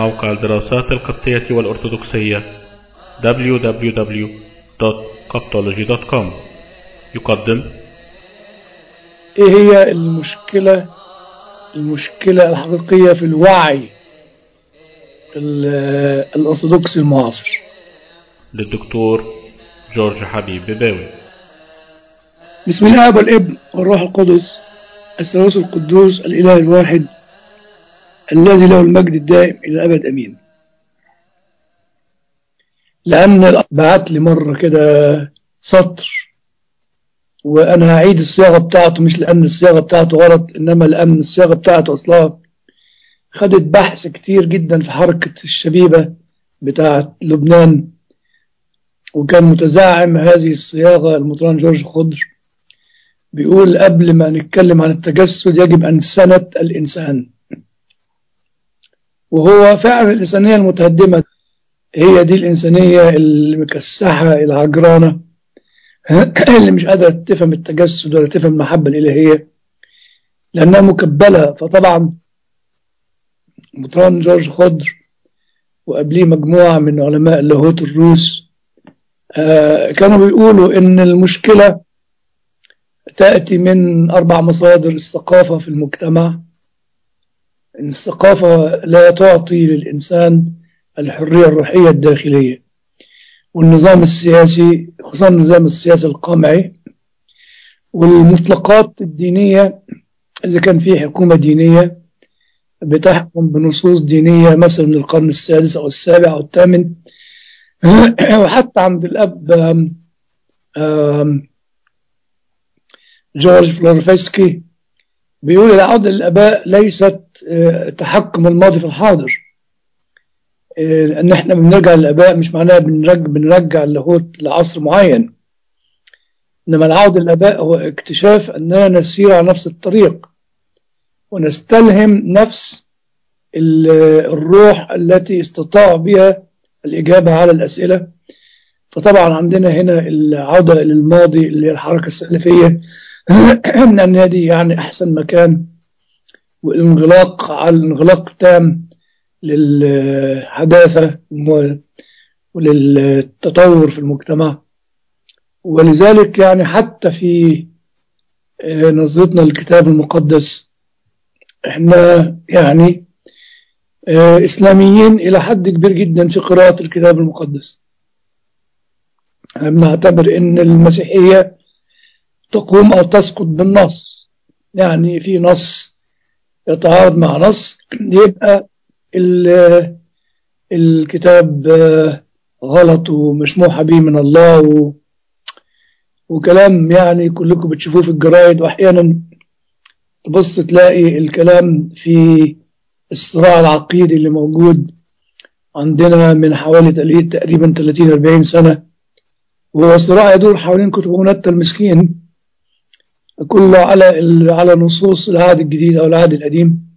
موقع الدراسات القبطية والأرثوذكسية www.coptology.com يقدم ايه هي المشكلة المشكلة الحقيقية في الوعي ال- الأرثوذكسي المعاصر للدكتور جورج حبيب بباوي بسم الله والابن والروح القدس الثالوث القدوس الإله الواحد الذي له المجد الدائم إلى الأبد أمين لأن بعت لي مرة كده سطر وأنا هعيد الصياغة بتاعته مش لأن الصياغة بتاعته غلط إنما لأن الصياغة بتاعته أصلها خدت بحث كتير جدا في حركة الشبيبة بتاعة لبنان وكان متزعم هذه الصياغة المطران جورج خضر بيقول قبل ما نتكلم عن التجسد يجب أن سنة الإنسان وهو فعلا الإنسانية المتهدمة هي دي الإنسانية المكسحة العجرانة اللي مش قادرة تفهم التجسد ولا تفهم المحبة الإلهية لأنها مكبلة فطبعا مطران جورج خضر وقبليه مجموعة من علماء اللاهوت الروس آه، كانوا بيقولوا إن المشكلة تأتي من أربع مصادر الثقافة في المجتمع إن الثقافة لا تعطي للإنسان الحرية الروحية الداخلية والنظام السياسي خصوصا النظام السياسي القمعي والمطلقات الدينية إذا كان في حكومة دينية بتحكم بنصوص دينية مثلا من القرن السادس أو السابع أو الثامن وحتى عند الأب آم، آم، جورج فلورفسكي بيقول العودة للآباء ليست آه، تحكم الماضي في الحاضر آه، لأن احنا بنرجع للآباء مش معناها بنرجع, بنرجع اللاهوت لعصر معين إنما العودة للآباء هو اكتشاف أننا نسير على نفس الطريق ونستلهم نفس ال- الروح التي استطاع بها الإجابة على الأسئلة فطبعا عندنا هنا العودة للماضي اللي هي الحركة السلفية من النادي يعني أحسن مكان والانغلاق على الانغلاق تام للحداثة و- وللتطور في المجتمع ولذلك يعني حتى في آه، نظرتنا للكتاب المقدس احنا يعني آه، إسلاميين إلى حد كبير جدا في قراءة الكتاب المقدس احنا بنعتبر إن المسيحية تقوم أو تسقط بالنص يعني في نص يتعارض مع نص يبقى ال- الكتاب آه، غلط ومش موحى به من الله و وكلام يعني كلكم بتشوفوه في الجرايد وأحيانا تبص تلاقي الكلام في الصراع العقيدي اللي موجود عندنا من حوالي تقريبا- تقريبا 30 40 سنة وهو صراع يدور حوالين كتب منتى المسكين كله على ال- على نصوص العهد الجديد أو العهد القديم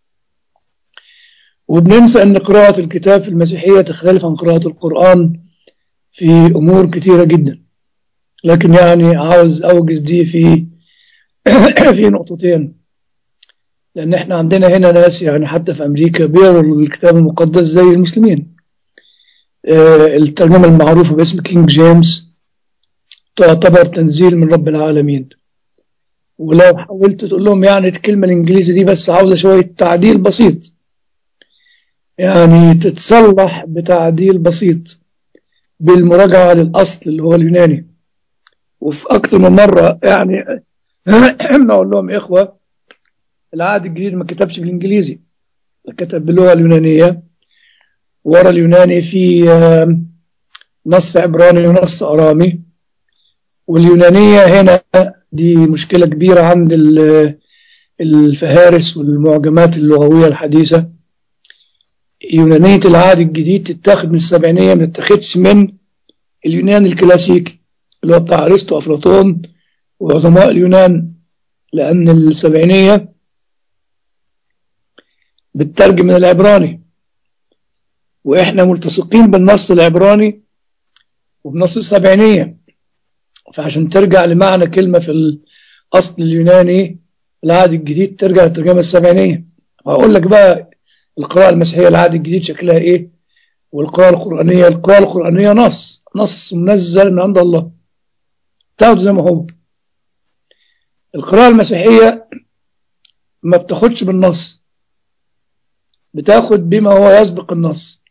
وبننسى أن قراءة الكتاب في المسيحية تختلف عن قراءة القرآن في أمور كثيرة جدا لكن يعني عاوز أوجز دي في في نقطتين لأن احنا عندنا هنا ناس يعني حتى في أمريكا بيقروا الكتاب المقدس زي المسلمين آه، الترجمة المعروفة باسم كينج جيمس تعتبر تنزيل من رب العالمين ولو حاولت تقول لهم يعني الكلمة الإنجليزي دي بس عاوزة شوية تعديل بسيط يعني تتصلح بتعديل بسيط بالمراجعة للأصل اللي هو اليوناني وفي أكثر من مرة يعني أقول لهم يا إخوة العهد الجديد ما كتبش بالإنجليزي كتب باللغة اليونانية ورا اليوناني في آم، نص عبراني ونص أرامي واليونانية هنا دي مشكلة كبيرة عند ال- الفهارس والمعجمات اللغوية الحديثة يونانية العهد الجديد تتاخد من السبعينية ما تتاخدش من اليونان الكلاسيكي اللي هو بتاع أرسطو وأفلاطون وعظماء اليونان لأن السبعينية بتترجم من العبراني وإحنا ملتصقين بالنص العبراني وبنص السبعينية فعشان ترجع لمعنى كلمة في الأصل اليوناني العهد الجديد ترجع للترجمة السبعينية هقول لك بقى القراءة المسيحية العهد الجديد شكلها إيه والقراءة القرآنية القراءة القرآنية نص نص منزل من عند الله تاخده زي ما هو القراءة المسيحية ما بتاخدش بالنص بتاخد بما هو يسبق النص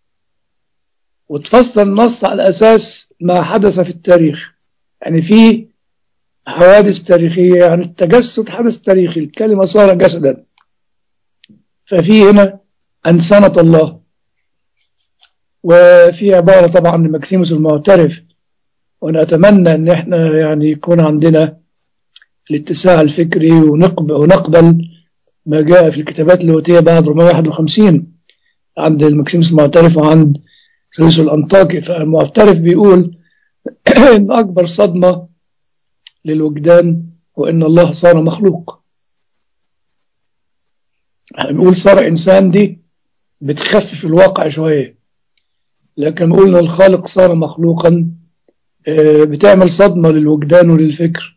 وتفسر النص على أساس ما حدث في التاريخ يعني في حوادث تاريخية يعني التجسد حدث تاريخي الكلمة صار جسدا ففي هنا أنسنة الله وفي عبارة طبعا لمكسيموس المعترف وأنا أتمنى أن احنا يعني يكون عندنا الاتساع الفكري ونقبل, ونقبل ما جاء في الكتابات اللاهوتية بعد 451 عند المكسيموس المعترف وعند ثالث الأنطاكي فالمعترف بيقول إن أكبر صدمة للوجدان وإن الله صار مخلوق يعني بيقول صار إنسان دي بتخفف الواقع شوية لكن بيقول إن الخالق صار مخلوقا بتعمل صدمة للوجدان وللفكر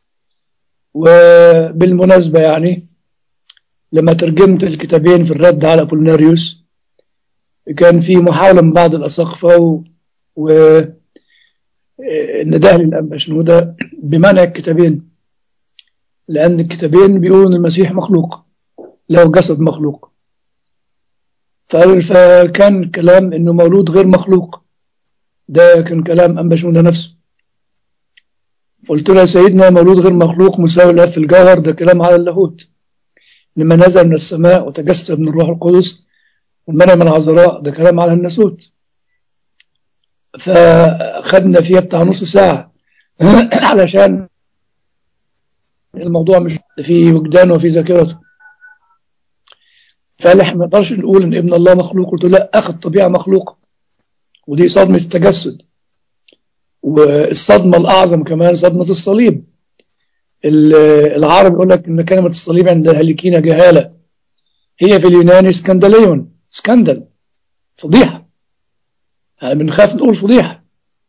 وبالمناسبة يعني لما ترجمت الكتابين في الرد على بولناريوس كان في محاولة من بعض الأساقفة و, و... النداء للأنبا شنودة بمنع الكتابين لأن الكتابين بيقولوا إن المسيح مخلوق له جسد مخلوق فكان كلام إنه مولود غير مخلوق ده كان كلام أنبا شنودة نفسه قلت له يا سيدنا مولود غير مخلوق مساوي له في الجوهر ده كلام على اللاهوت لما نزل من السماء وتجسد من الروح القدس ومنع من العذراء ده كلام على الناسوت فخدنا فيها بتاع نص ساعة علشان الموضوع مش في وجدانه وفي ذاكرته فقال احنا ما نقدرش نقول ان ابن الله مخلوق قلت له لا اخذ طبيعة مخلوقة ودي صدمة التجسد والصدمة الأعظم كمان صدمة الصليب العرب يقول لك ان كلمة الصليب عند الهالكين جهالة هي في اليوناني سكندليون سكندل فضيحة يعني بنخاف نقول فضيحة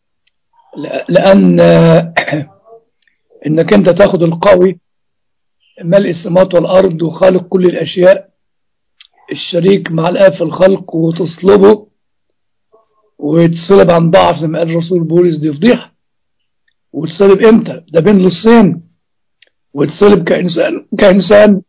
لأن إنك أنت تاخد القوي ملء السماوات والأرض وخالق كل الأشياء الشريك مع الآب في الخلق وتصلبه ويتصلب عن ضعف زي ما قال الرسول بولس دي فضيحة وتصلب إمتى؟ ده بين لصين ويتصلب كإنسان كإنسان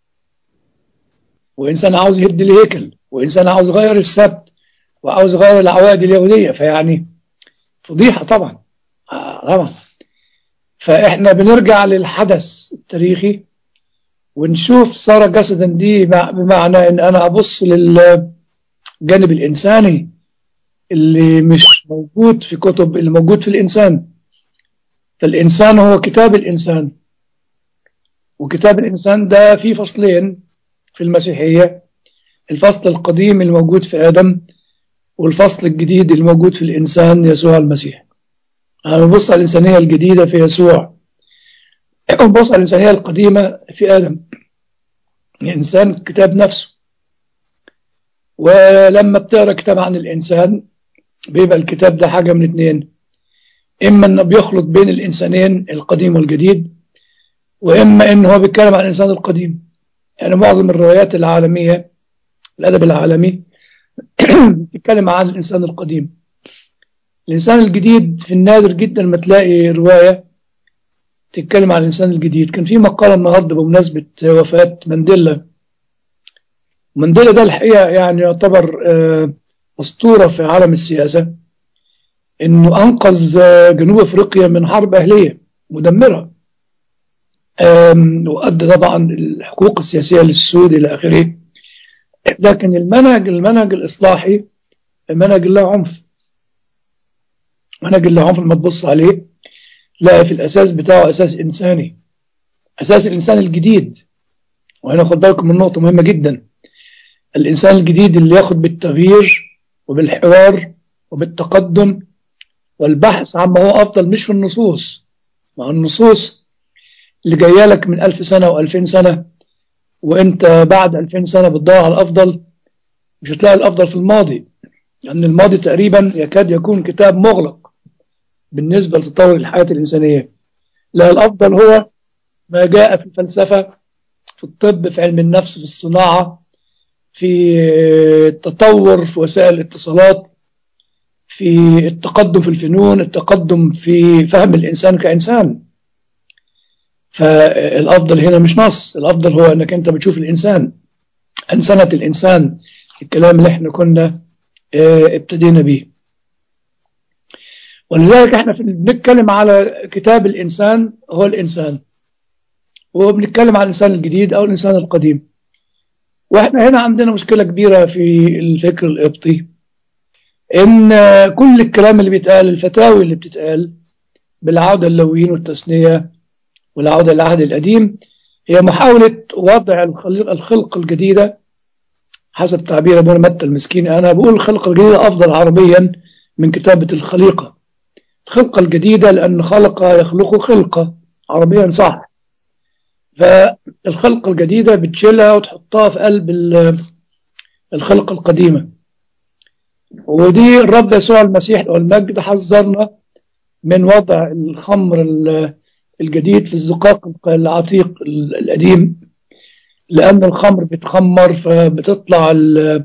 وإنسان عاوز يهد الهيكل وإنسان عاوز يغير السبت وعاوز يغير العوائد اليهودية فيعني فضيحة طبعا آه طبعا فإحنا بنرجع للحدث التاريخي ونشوف صار جسدا دي بمعنى إن أنا أبص للجانب الإنساني اللي مش موجود في كتب اللي موجود في الإنسان فالإنسان هو كتاب الإنسان وكتاب الإنسان ده فيه فصلين في المسيحية الفصل القديم الموجود في آدم والفصل الجديد الموجود في الإنسان يسوع المسيح أنا ببص على الإنسانية الجديدة في يسوع ببص على الإنسانية القديمة في آدم الإنسان كتاب نفسه ولما بتقرأ كتاب عن الإنسان بيبقى الكتاب ده حاجة من اتنين إما إنه بيخلط بين الإنسانين القديم والجديد وإما إنه هو بيتكلم عن الإنسان القديم يعني معظم الروايات العالمية الأدب العالمي بتتكلم عن الإنسان القديم الإنسان الجديد في النادر جدا ما تلاقي رواية تتكلم عن الإنسان الجديد كان في مقالة النهاردة بمناسبة وفاة مانديلا مانديلا ده الحقيقة يعني يعتبر أسطورة في عالم السياسة إنه أنقذ جنوب أفريقيا من حرب أهلية مدمرة وأدى طبعا الحقوق السياسية للسود إلى آخره لكن المنهج المنهج الإصلاحي المنهج اللي عنف منهج اللي عنف لما تبص عليه لا في الأساس بتاعه أساس إنساني أساس الإنسان الجديد وهنا خد بالكم من نقطة مهمة جدا الإنسان الجديد اللي ياخد بالتغيير وبالحوار وبالتقدم والبحث عما هو أفضل مش في النصوص مع النصوص اللي جاية لك من ألف سنة وألفين سنة وانت بعد 2000 سنة بتدور على الأفضل مش هتلاقي الأفضل في الماضي لأن الماضي تقريبا يكاد يكون كتاب مغلق بالنسبة لتطور الحياة الإنسانية لا الأفضل هو ما جاء في الفلسفة في الطب في علم النفس في الصناعة في في التطور في وسائل الاتصالات في التقدم في الفنون التقدم في فهم الإنسان كإنسان فالأفضل هنا مش نص الأفضل هو أنك أنت بتشوف الإنسان أنسنة الإنسان الكلام اللي احنا كنا اه ابتدينا به ولذلك احنا بنتكلم على كتاب الإنسان هو الإنسان وبنتكلم على الإنسان الجديد أو الإنسان القديم واحنا هنا عندنا مشكلة كبيرة في الفكر القبطي ان كل الكلام اللي بيتقال الفتاوي اللي بتتقال بالعودة اللويين والتثنية والعودة للعهد القديم هي محاولة وضع الخلق الجديدة حسب تعبير ابونا متى المسكين انا بقول الخلقة الجديدة افضل عربيا من كتابة الخليقة الخلقة الجديدة لان خلق يخلق خلقة عربيا صح فالخلقة الجديدة بتشيلها وتحطها في قلب الخلقة القديمة ودي الرب يسوع المسيح والمجد حذرنا من وضع الخمر الجديد في الزقاق العتيق القديم لأن الخمر بتخمر فبتطلع ال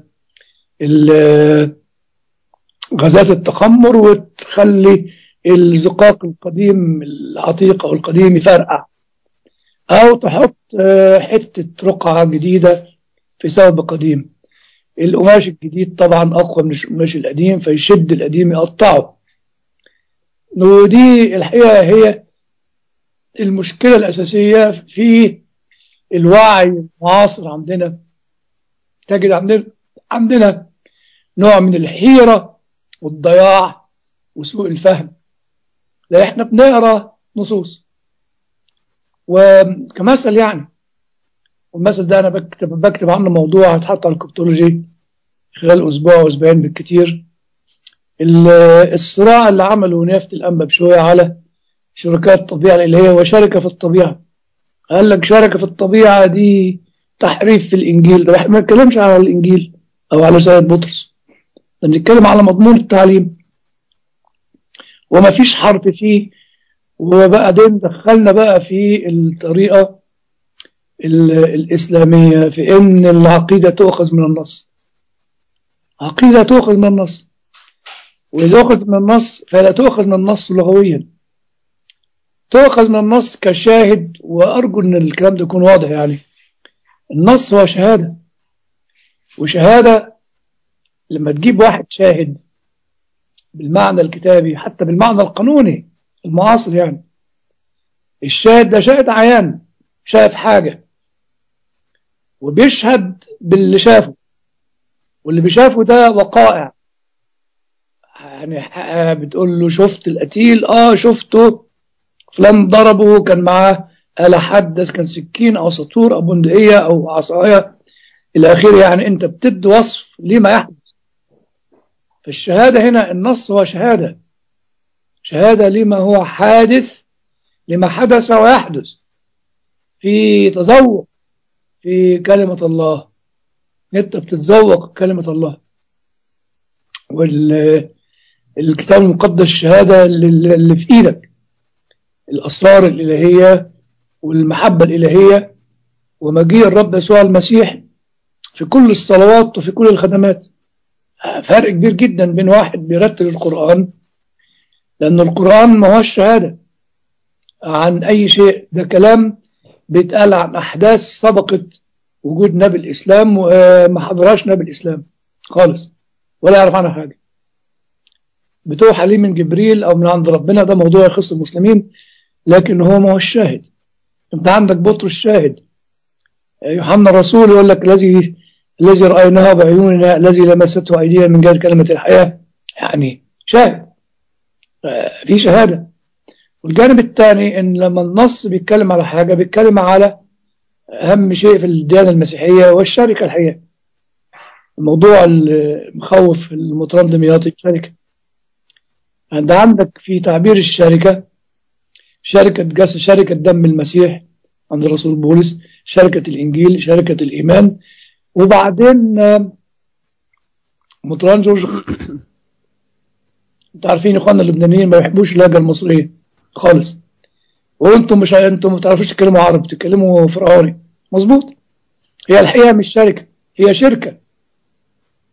غازات التخمر وتخلي الزقاق القديم العتيق أو القديم يفرقع أو تحط حتة رقعة جديدة في ثوب قديم القماش الجديد طبعا أقوى من القماش القديم فيشد القديم يقطعه ودي الحقيقة هي المشكلة الأساسية في الوعي المعاصر عندنا تجد عندنا عندنا نوع من الحيرة والضياع وسوء الفهم لا احنا بنقرا نصوص وكمثل يعني والمثل ده انا بكتب بكتب عنه موضوع هيتحط على الكريبتولوجي خلال اسبوع واسبوعين بالكتير الصراع اللي عمله نيافة الأنبا بشوية على شركات الطبيعة الإلهية وشركة في الطبيعة قال لك شركة في الطبيعة دي تحريف في الإنجيل ده احنا ما بنتكلمش على الإنجيل أو على رسالة بطرس ده بنتكلم على مضمون التعليم وما فيش حرف فيه وبعدين دخلنا بقى في الطريقة الإسلامية في إن العقيدة تؤخذ من النص عقيدة تؤخذ من النص وإذا أخذ من النص فلا تؤخذ من النص لغويا تؤخذ من النص كشاهد وأرجو أن الكلام ده يكون واضح يعني النص هو شهادة وشهادة لما تجيب واحد شاهد بالمعنى الكتابي حتى بالمعنى القانوني المعاصر يعني الشاهد ده شاهد عيان شاف حاجة وبيشهد باللي شافه واللي بيشافه ده وقائع يعني بتقول له شفت القتيل اه شفته فلان ضربه كان معاه آلة حدث كان سكين أو سطور أو بندقية أو عصاية إلى آخره يعني أنت بتدي وصف لما يحدث فالشهادة هنا النص هو شهادة شهادة لما هو حادث لما حدث ويحدث في تذوق في كلمة الله أنت بتتذوق كلمة الله والكتاب المقدس الشهادة اللي في إيدك الأسرار الإلهية والمحبة الإلهية ومجيء الرب يسوع المسيح في كل الصلوات وفي كل الخدمات فرق كبير جدا بين واحد بيرتل القرآن لأن القرآن ما هو شهادة عن أي شيء ده كلام بيتقال عن أحداث سبقت وجود نبي الإسلام وما حضرهاش نبي الإسلام خالص ولا يعرف عنها حاجة بتوحى ليه من جبريل أو من عند ربنا ده موضوع يخص المسلمين لكن هو ما هو الشاهد انت عندك بطرس الشاهد يوحنا الرسول يقول لك الذي الذي رأيناه بعيوننا الذي لمسته أيدينا من غير كلمة الحياة يعني شاهد في شهادة والجانب الثاني ان لما النص بيتكلم على حاجة بيتكلم على أهم شيء في الديانة المسيحية والشركة الحقيقة الموضوع المخوف المترندميات الشركة انت عندك في تعبير الشركة شركة جس شركة دم المسيح عند الرسول بولس شركة الإنجيل شركة الإيمان وبعدين مطران جورج انتوا عارفين يا اخواننا اللبنانيين ما بيحبوش اللهجة المصرية خالص وانتم مش انتم ما بتعرفوش تتكلموا عربي بتتكلموا فرعوني مظبوط هي الحقيقة مش شركة هي شركة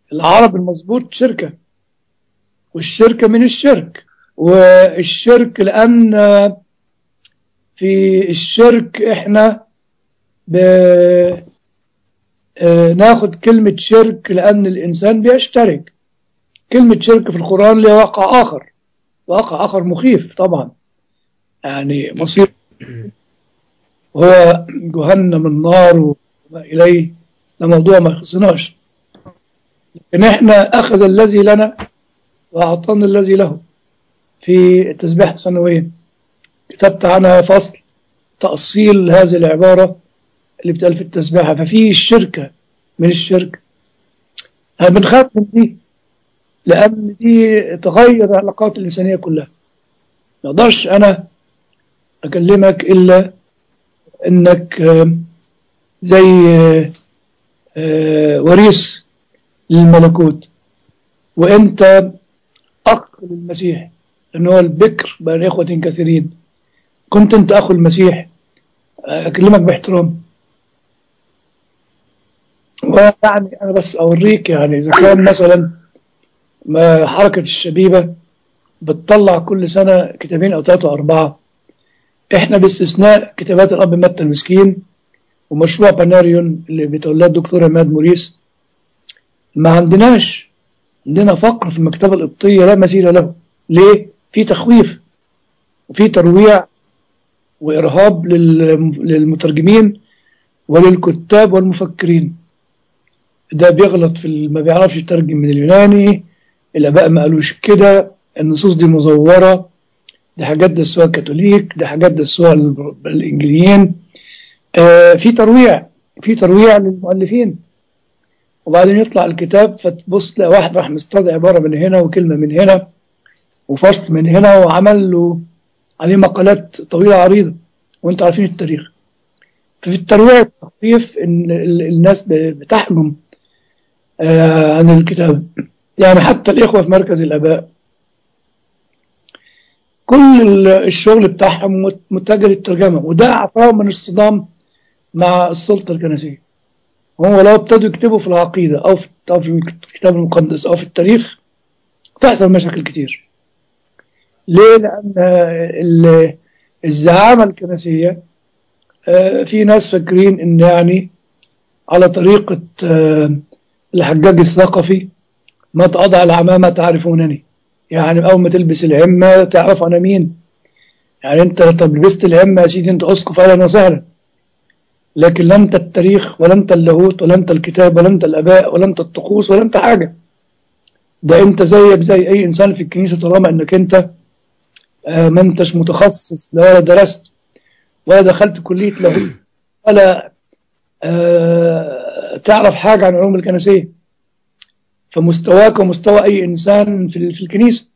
العرب المظبوط شركة والشركة من الشرك والشرك لأن في الشرك احنا ب... آه، ناخد كلمة شرك لأن الإنسان بيشترك كلمة شرك في القرآن لها واقع آخر واقع آخر مخيف طبعا يعني مصير هو جهنم النار وما إليه ده موضوع ما يخصناش لكن احنا أخذ الذي لنا وأعطانا الذي له في التسبيح السنوية كتبت عنها فصل تأصيل هذه العبارة اللي بتقال في التسبيحة ففي الشركة من الشرك أنا بنخاف من دي لأن دي تغير العلاقات الإنسانية كلها ما اقدرش أنا أكلمك إلا إنك آم، زي آه، آه، وريث للملكوت وأنت أخ للمسيح لأنه هو البكر بين إخوة كثيرين كنت أنت أخو المسيح آه، أكلمك باحترام ويعني أنا بس أوريك يعني إذا كان مثلا ما حركة الشبيبة بتطلع كل سنة كتابين أو ثلاثة أو أربعة إحنا باستثناء كتابات الأب متى المسكين ومشروع بناريون اللي بيتولاه الدكتور عماد موريس ما عندناش عندنا فقر في المكتبة القبطية لا مثيل له ليه؟ في تخويف وفي ترويع وإرهاب لل- للمترجمين وللكتاب والمفكرين ده بيغلط في ال- ما بيعرفش يترجم من اليوناني الآباء ما قالوش كده النصوص دي مزورة دي حاجات دسوها الكاثوليك دي حاجات دسوها ال- الإنجليين آه في ترويع في ترويع للمؤلفين وبعدين يطلع الكتاب فتبص تلاقي واحد راح مستدعي عبارة من هنا وكلمة من هنا وفصل من هنا وعمل له عليه مقالات طويلة عريضة وانتوا عارفين التاريخ ففي الترويع التخفيف ان ال- الناس ب- بتحجم آه، عن الكتاب يعني حتى الإخوة في مركز الآباء كل ال- الشغل بتاعهم مت- متجه للترجمة وده أعطاهم من الصدام مع السلطة الكنسية هو لو ابتدوا يكتبوا في العقيدة أو في أو في الكتاب المقدس أو في التاريخ تحصل مشاكل كتير ليه؟ لأن ال- الزعامة الكنسية آه، في ناس فاكرين إن يعني على طريقة آه، الحجاج الثقفي ما تضع العمامة تعرفونني يعني أول ما تلبس العمة تعرف أنا مين يعني أنت طب لبست العمة يا سيدي أنت أسقف أهلا وسهلا لكن لا أنت التاريخ ولا أنت اللاهوت ولا أنت الكتاب ولا أنت الآباء ولا أنت الطقوس ولا أنت حاجة ده أنت زيك زي أي إنسان في الكنيسة طالما أنك أنت آه، ما أنتش متخصص لا ولا درست ولا دخلت كلية لاهوت ولا آه، تعرف حاجة عن العلوم الكنسية فمستواك ومستوى أي إنسان في في الكنيسة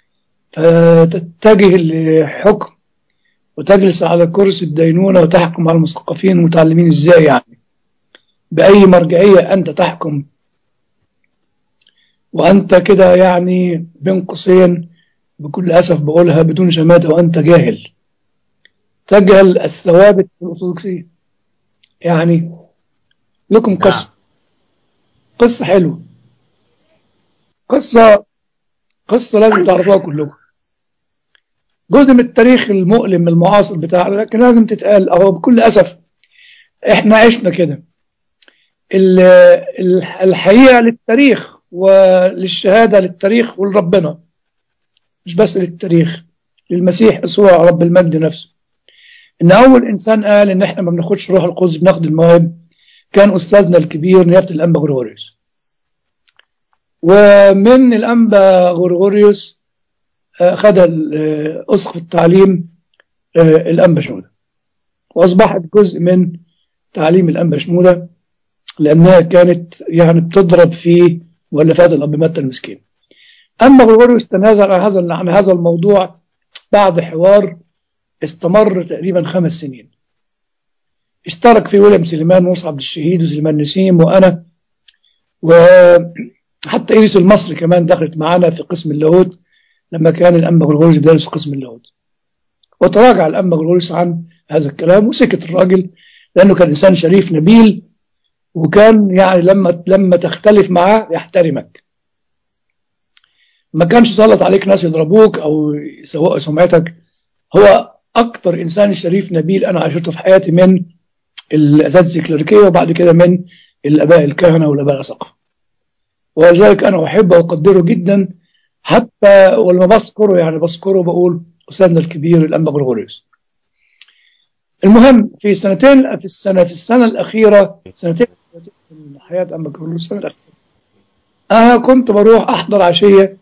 فتتجه لحكم وتجلس على كرسي الدينونة وتحكم على المثقفين المتعلمين إزاي يعني بأي مرجعية أنت تحكم وأنت كده يعني بين قوسين بكل أسف بقولها بدون شماتة وأنت جاهل تجهل الثوابت في الأرثوذكسية يعني لكم قصة قصة حلوة قصة قصة لازم تعرفوها كلكم جزء من التاريخ المؤلم المعاصر بتاعنا لكن لازم تتقال أهو بكل أسف إحنا عشنا كده ال- ال- الحقيقة للتاريخ وللشهادة للتاريخ ولربنا مش بس للتاريخ للمسيح يسوع رب المجد نفسه إن أول إنسان قال إن إحنا ما بناخدش روح القدس بناخد المواهب كان أستاذنا الكبير نيافة الأنبا غريغوريوس ومن الأنبا غريغوريوس آه، خد ال- آه، أسقف التعليم آه، الأنبا شنودة وأصبحت جزء من تعليم الأنبا شنودة لأنها كانت يعني بتضرب في مؤلفات الأب متى المسكين أما غريغوريوس تنازل عن هذا عن هذا الموضوع بعد حوار استمر تقريبا خمس سنين اشترك فيه ويليام سليمان موسى عبد الشهيد وسليمان نسيم وأنا وحتى إيريس المصري كمان دخلت معانا في قسم اللاهوت لما كان الأنبا غريغوريوس بيدرس في قسم اللاهوت وتراجع الأنبا غريغوريوس عن هذا الكلام وسكت الراجل لأنه كان إنسان شريف نبيل وكان يعني لما لما تختلف معاه يحترمك ما كانش سلط عليك ناس يضربوك او يسوقوا سمعتك هو اكتر انسان شريف نبيل انا عاشرته في حياتي من الاساتذه الكليريكيه وبعد كده من الاباء الكهنه والاباء الاساقفه ولذلك انا احبه واقدره جدا حتى ولما بذكره يعني بذكره بقول استاذنا الكبير الانبا غرغوريوس المهم في سنتين في السنه في السنه الاخيره سنتين من حياه انبا غرغوريوس السنه الاخيره انا كنت بروح احضر عشيه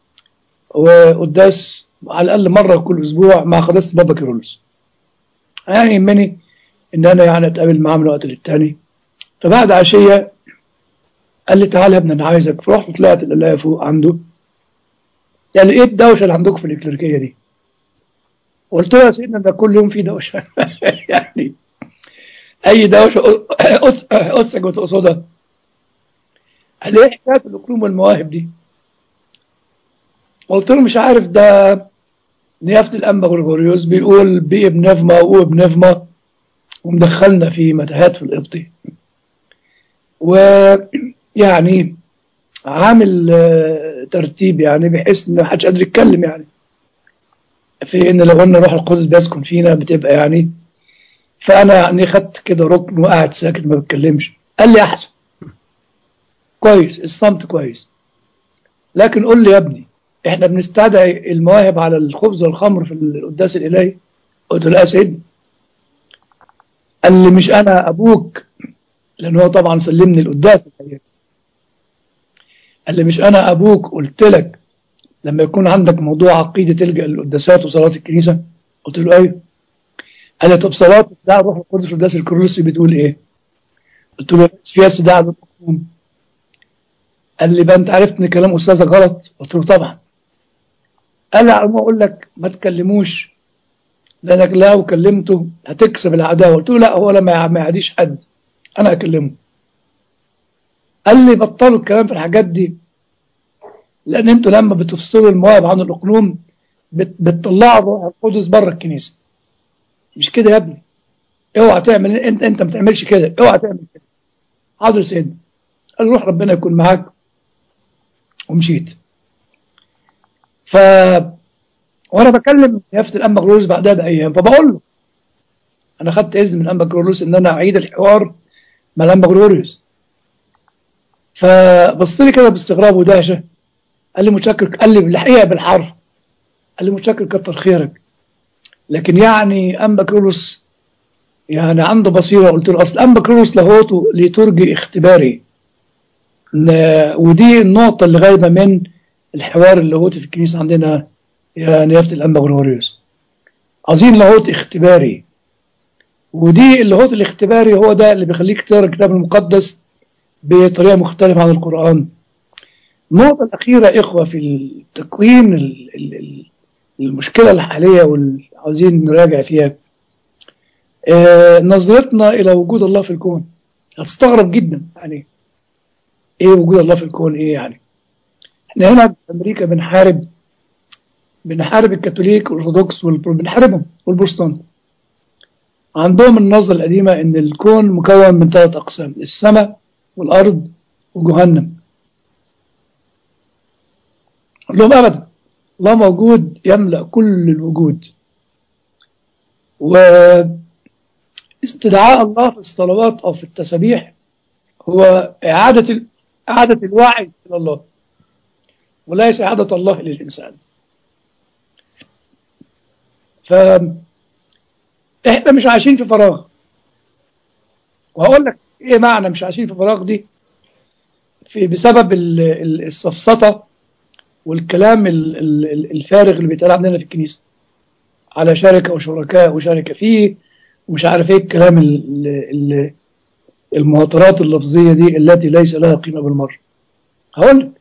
وقداس على الاقل مره كل اسبوع مع قداسه بابا كيرلس يعني يهمني ان انا يعني اتقابل معاه من وقت للتاني فبعد عشيه قال لي تعالى يا ابني انا عايزك فرحت طلعت الاقي فوق عنده يعني ايه الدوشه اللي عندكم في الكليريكيه دي؟ قلت له يا سيدنا ده كل يوم في دوشه يعني اي دوشه قدسك وتقصدها قال لي ايه حكايه الاقلوم والمواهب دي؟ قلت له مش عارف ده نيافه الانبا غريغوريوس بيقول بي بنفما و بنفما ومدخلنا في متاهات في القبطي ويعني عامل ترتيب يعني بحيث ان محدش قادر يتكلم يعني في ان لو قلنا روح القدس بيسكن فينا بتبقى يعني فانا يعني خدت كده ركن وقاعد ساكت ما بتكلمش قال لي احسن كويس الصمت كويس لكن قول لي يا ابني احنا بنستدعي المواهب على الخبز والخمر في القداس الالهي قلت له لا يا سيدنا قال لي مش انا ابوك لان هو طبعا سلمني القداس الحقيقه قال لي مش انا ابوك قلت لك لما يكون عندك موضوع عقيده تلجا للقداسات وصلاه الكنيسه قلت له ايوه قال لي طب صلاه استدعاء الروح القدس في القداس الكرولوسي بتقول ايه؟ قلت له فيها استدعاء بالمفهوم قال لي بقى انت عرفت ان كلام استاذك غلط قلت له طبعا قال لي ما اقول لك ما تكلموش لانك لو كلمته هتكسب العداوه قلت له لا هو لما ما يعديش حد انا اكلمه قال لي بطلوا الكلام في الحاجات دي لان انتوا لما بتفصلوا المواهب عن الاقلوم بت بتطلعوا الروح القدس بره الكنيسه مش كده يا ابني اوعى تعمل انت انت ما تعملش كده اوعى تعمل كده حاضر سيدنا قال روح ربنا يكون معاك ومشيت ف وانا بكلم يافت الانبا كرولوس بعدها بايام فبقول له انا خدت اذن من الانبا كرولوس ان انا اعيد الحوار مع الانبا كرولوس فبص لي كده باستغراب ودهشه قال لي متشكر قال لي بالحقيقه بالحرف قال لي متشكر كتر خيرك لكن يعني انبا كرولوس يعني عنده بصيره قلت له اصل انبا كرولوس لاهوته ليتورجي اختباري ودي النقطه اللي غايبه من الحوار اللاهوتي في الكنيسه عندنا يا نيافه الانبا غريغوريوس عايزين لاهوت اختباري ودي اللاهوت الاختباري هو ده اللي بيخليك تقرا الكتاب المقدس بطريقه مختلفه عن القران النقطه الاخيره اخوه في التكوين المشكله الحاليه واللي عايزين نراجع فيها آه نظرتنا الى وجود الله في الكون هتستغرب جدا يعني ايه وجود الله في الكون ايه يعني احنا هنا في امريكا بنحارب بنحارب الكاثوليك والارثوذكس بنحاربهم والبروتستانت عندهم النظرة القديمة ان الكون مكون من ثلاث اقسام السماء والارض وجهنم لهم ابدا الله موجود يملأ كل الوجود واستدعاء الله في الصلوات او في التسابيح هو اعادة اعادة الوعي الى الله وليس اعادة الله للانسان فاحنا مش عايشين في فراغ وهقول لك ايه معنى مش عايشين في فراغ دي في بسبب السفسطه والكلام الفارغ اللي بيتقال عندنا في الكنيسه على شركه وشركاء وشركه فيه ومش عارف ايه الكلام المهاترات اللفظيه دي التي ليس لها قيمه بالمره هقول لك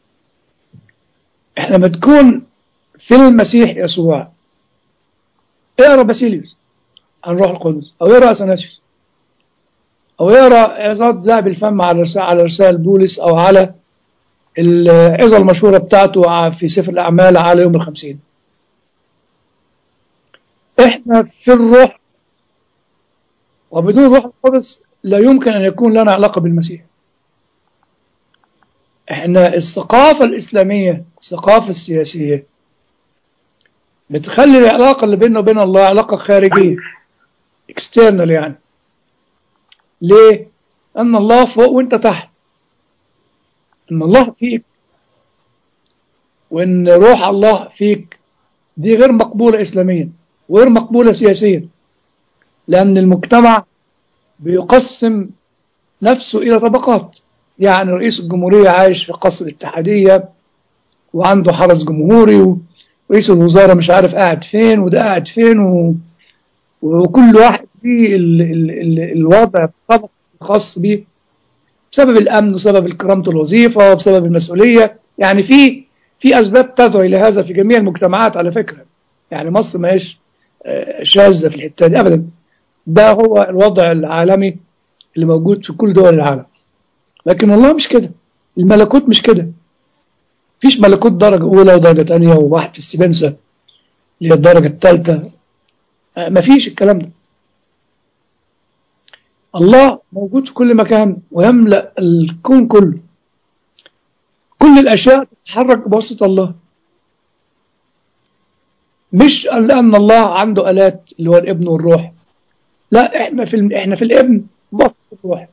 احنا ما تكون في المسيح يسوع اقرا باسيليوس عن روح القدس او اقرا اثناسيوس او اقرا عظات ذهب الفم على رسائل على رسائل بولس او على العظه المشهوره بتاعته في سفر الاعمال على يوم الخمسين احنا في الروح وبدون روح القدس لا يمكن أن يكون لنا علاقة بالمسيح احنا الثقافة الإسلامية الثقافة السياسية بتخلي العلاقة اللي بيننا وبين الله علاقة خارجية external يعني ليه؟ أن الله فوق وأنت تحت أن الله فيك وأن روح الله فيك دي غير مقبولة إسلاميا وغير مقبولة سياسيا لأن المجتمع بيقسم نفسه إلى طبقات يعني رئيس الجمهورية عايش في قصر الاتحادية وعنده حرس جمهوري ورئيس الوزارة مش عارف قاعد فين وده قاعد فين و... وكل واحد فيه ال... ال... ال... الوضع الطبق الخاص بيه بسبب الأمن وسبب كرامة الوظيفة وبسبب المسؤولية يعني في في أسباب تدعو إلى هذا في جميع المجتمعات على فكرة يعني مصر ما هيش شاذة في الحتة دي أبدا ده هو الوضع العالمي اللي موجود في كل دول العالم لكن الله مش كده الملكوت مش كده فيش ملكوت درجة أولى ودرجة تانية وواحد في السبنسة اللي هي الدرجة الثالثة مفيش الكلام ده الله موجود في كل مكان ويملأ الكون كله كل الأشياء تتحرك بواسطة الله مش لأن الله عنده آلات اللي هو الابن والروح لا احنا في ال... احنا في الابن بواسطة الروح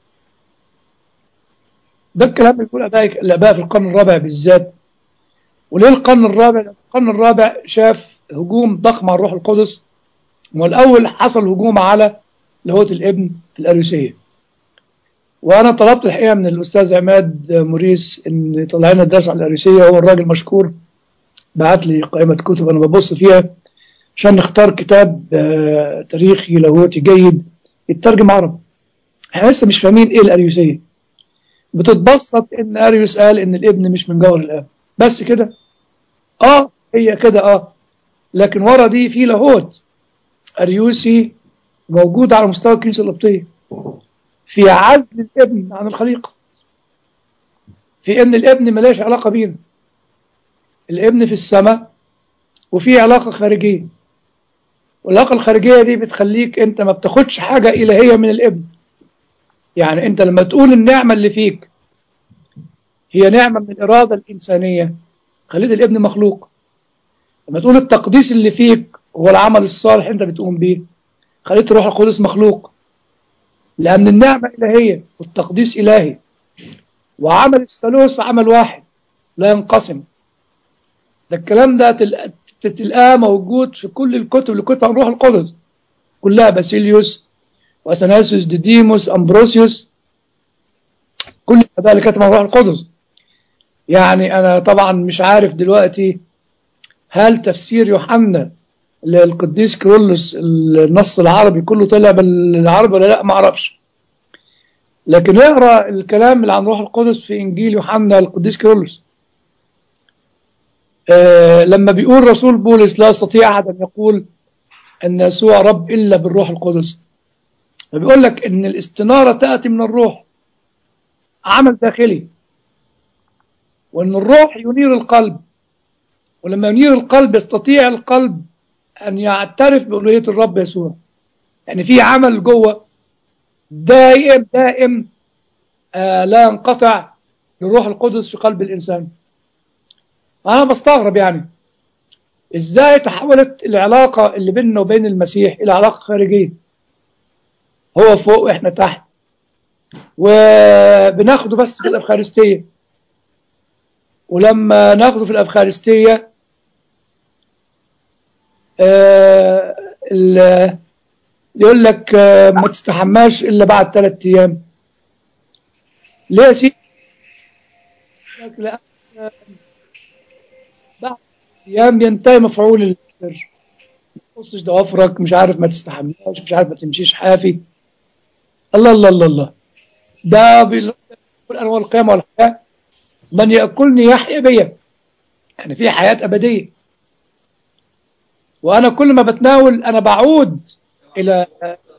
ده الكلام اللي بيقول ابائك الاباء في القرن الرابع بالذات وليه القرن الرابع القرن الرابع شاف هجوم ضخم على الروح القدس والاول حصل هجوم على لاهوت الابن الاريوسيه وانا طلبت الحقيقه من الاستاذ عماد موريس ان يطلع لنا الدرس على الاريوسيه هو الراجل مشكور بعت لي قائمه كتب انا ببص فيها عشان نختار كتاب تاريخي لاهوتي جيد يترجم عربي احنا لسه مش فاهمين ايه الاريوسيه بتتبسط ان اريوس قال ان الابن مش من جوهر الاب بس كده اه هي كده اه لكن ورا دي في لاهوت اريوسي موجود على مستوى الكنيسه القبطيه في عزل الابن عن الخليقه في ان الابن ملاش علاقه بينا الابن في السماء وفي علاقه خارجيه والعلاقه الخارجيه دي بتخليك انت ما بتاخدش حاجه الهيه من الابن يعني انت لما تقول النعمة اللي فيك هي نعمة من الإرادة الإنسانية خليت الابن مخلوق لما تقول التقديس اللي فيك هو العمل الصالح انت بتقوم بيه خليت الروح القدس مخلوق لأن النعمة إلهية والتقديس إلهي وعمل الثالوث عمل واحد لا ينقسم ده الكلام ده تلقاه موجود في كل الكتب اللي كتبها عن الروح القدس كلها باسيليوس واثناسيوس ديديموس امبروسيوس كل الاباء اللي كتبوا عن الروح القدس يعني انا طبعا مش عارف دلوقتي هل تفسير يوحنا للقديس كيرلس النص العربي كله طلع بالعربي ولا لا ما اعرفش لكن اقرا الكلام اللي عن روح القدس في انجيل يوحنا القديس كيرلس آه لما بيقول رسول بولس لا يستطيع احد ان يقول ان يسوع رب الا بالروح القدس فبيقول لك ان الاستناره تاتي من الروح عمل داخلي وان الروح ينير القلب ولما ينير القلب يستطيع القلب ان يعترف بالوهيه الرب يسوع يعني في عمل جوه دائم دائم آه لا ينقطع للروح القدس في قلب الانسان انا بستغرب يعني ازاي تحولت العلاقه اللي بيننا وبين المسيح الى علاقه خارجيه هو فوق واحنا تحت وبناخده بس في الافخارستيه ولما ناخده في الافخارستيه آه يقول لك آه ما تستحماش الا بعد ثلاث ايام ليه يا سيدي؟ لأن بعد ايام ينتهي مفعول البر ما تقصش ضوافرك مش عارف ما تستحماش مش عارف ما تمشيش حافي الله الله الله الله ده بيقول انا والقيامه والحياه من ياكلني يحيا بيا يعني في حياه ابديه وانا كل ما بتناول انا بعود الى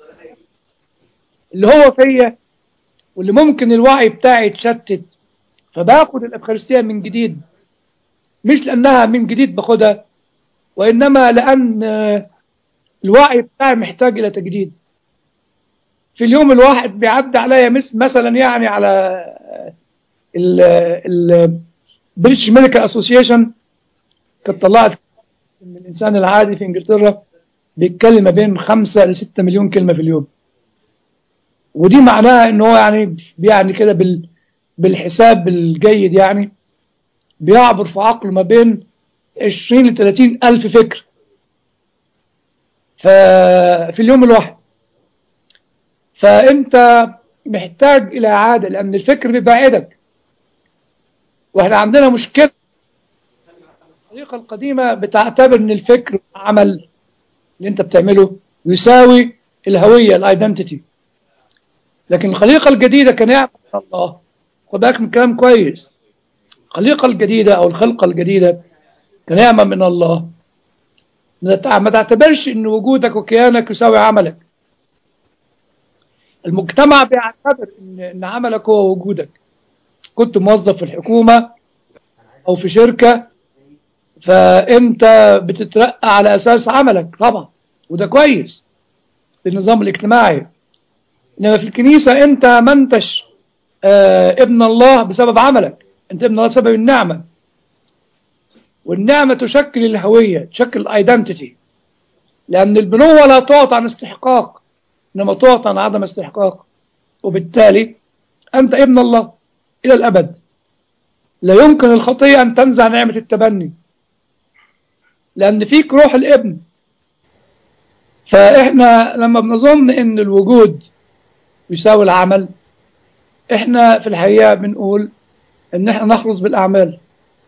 اللي هو فيا واللي ممكن الوعي بتاعي يتشتت فباخد الافخارستيه من جديد مش لانها من جديد باخدها وانما لان الوعي بتاعي محتاج الى تجديد في اليوم الواحد بيعدي عليا مس مثلا يعني على ال ال بريتش ميديكال اسوسيشن كانت طلعت ان الانسان العادي في انجلترا بيتكلم ما بين 5 ل 6 مليون كلمه في اليوم ودي معناها ان هو يعني يعني كده بال بالحساب الجيد يعني بيعبر في عقله ما بين 20 ل 30 الف فكر ففي اليوم الواحد فانت محتاج الى اعاده لان الفكر بيبعدك واحنا عندنا مشكله الطريقه القديمه بتعتبر ان الفكر عمل اللي انت بتعمله يساوي الهويه الايدنتيتي لكن الخليقه الجديده كنعمه من الله خد بالك من كلام كويس الخليقه الجديده او الخلقه الجديده كنعمه من الله ما تعتبرش ان وجودك وكيانك يساوي عملك المجتمع بيعتبر ان ان عملك هو وجودك كنت موظف في الحكومه او في شركه فانت بتترقى على اساس عملك طبعا وده كويس في النظام الاجتماعي انما في الكنيسه انت ما انتش آه ابن الله بسبب عملك انت ابن الله بسبب النعمه والنعمه تشكل الهويه تشكل الايدنتيتي لان البنوه لا تعطى عن استحقاق انما تعطى عن عدم استحقاق وبالتالي انت ابن الله الى الابد لا يمكن الخطيه ان تنزع نعمه التبني لان فيك روح الابن فاحنا لما بنظن ان الوجود يساوي العمل احنا في الحقيقه بنقول ان احنا نخلص بالاعمال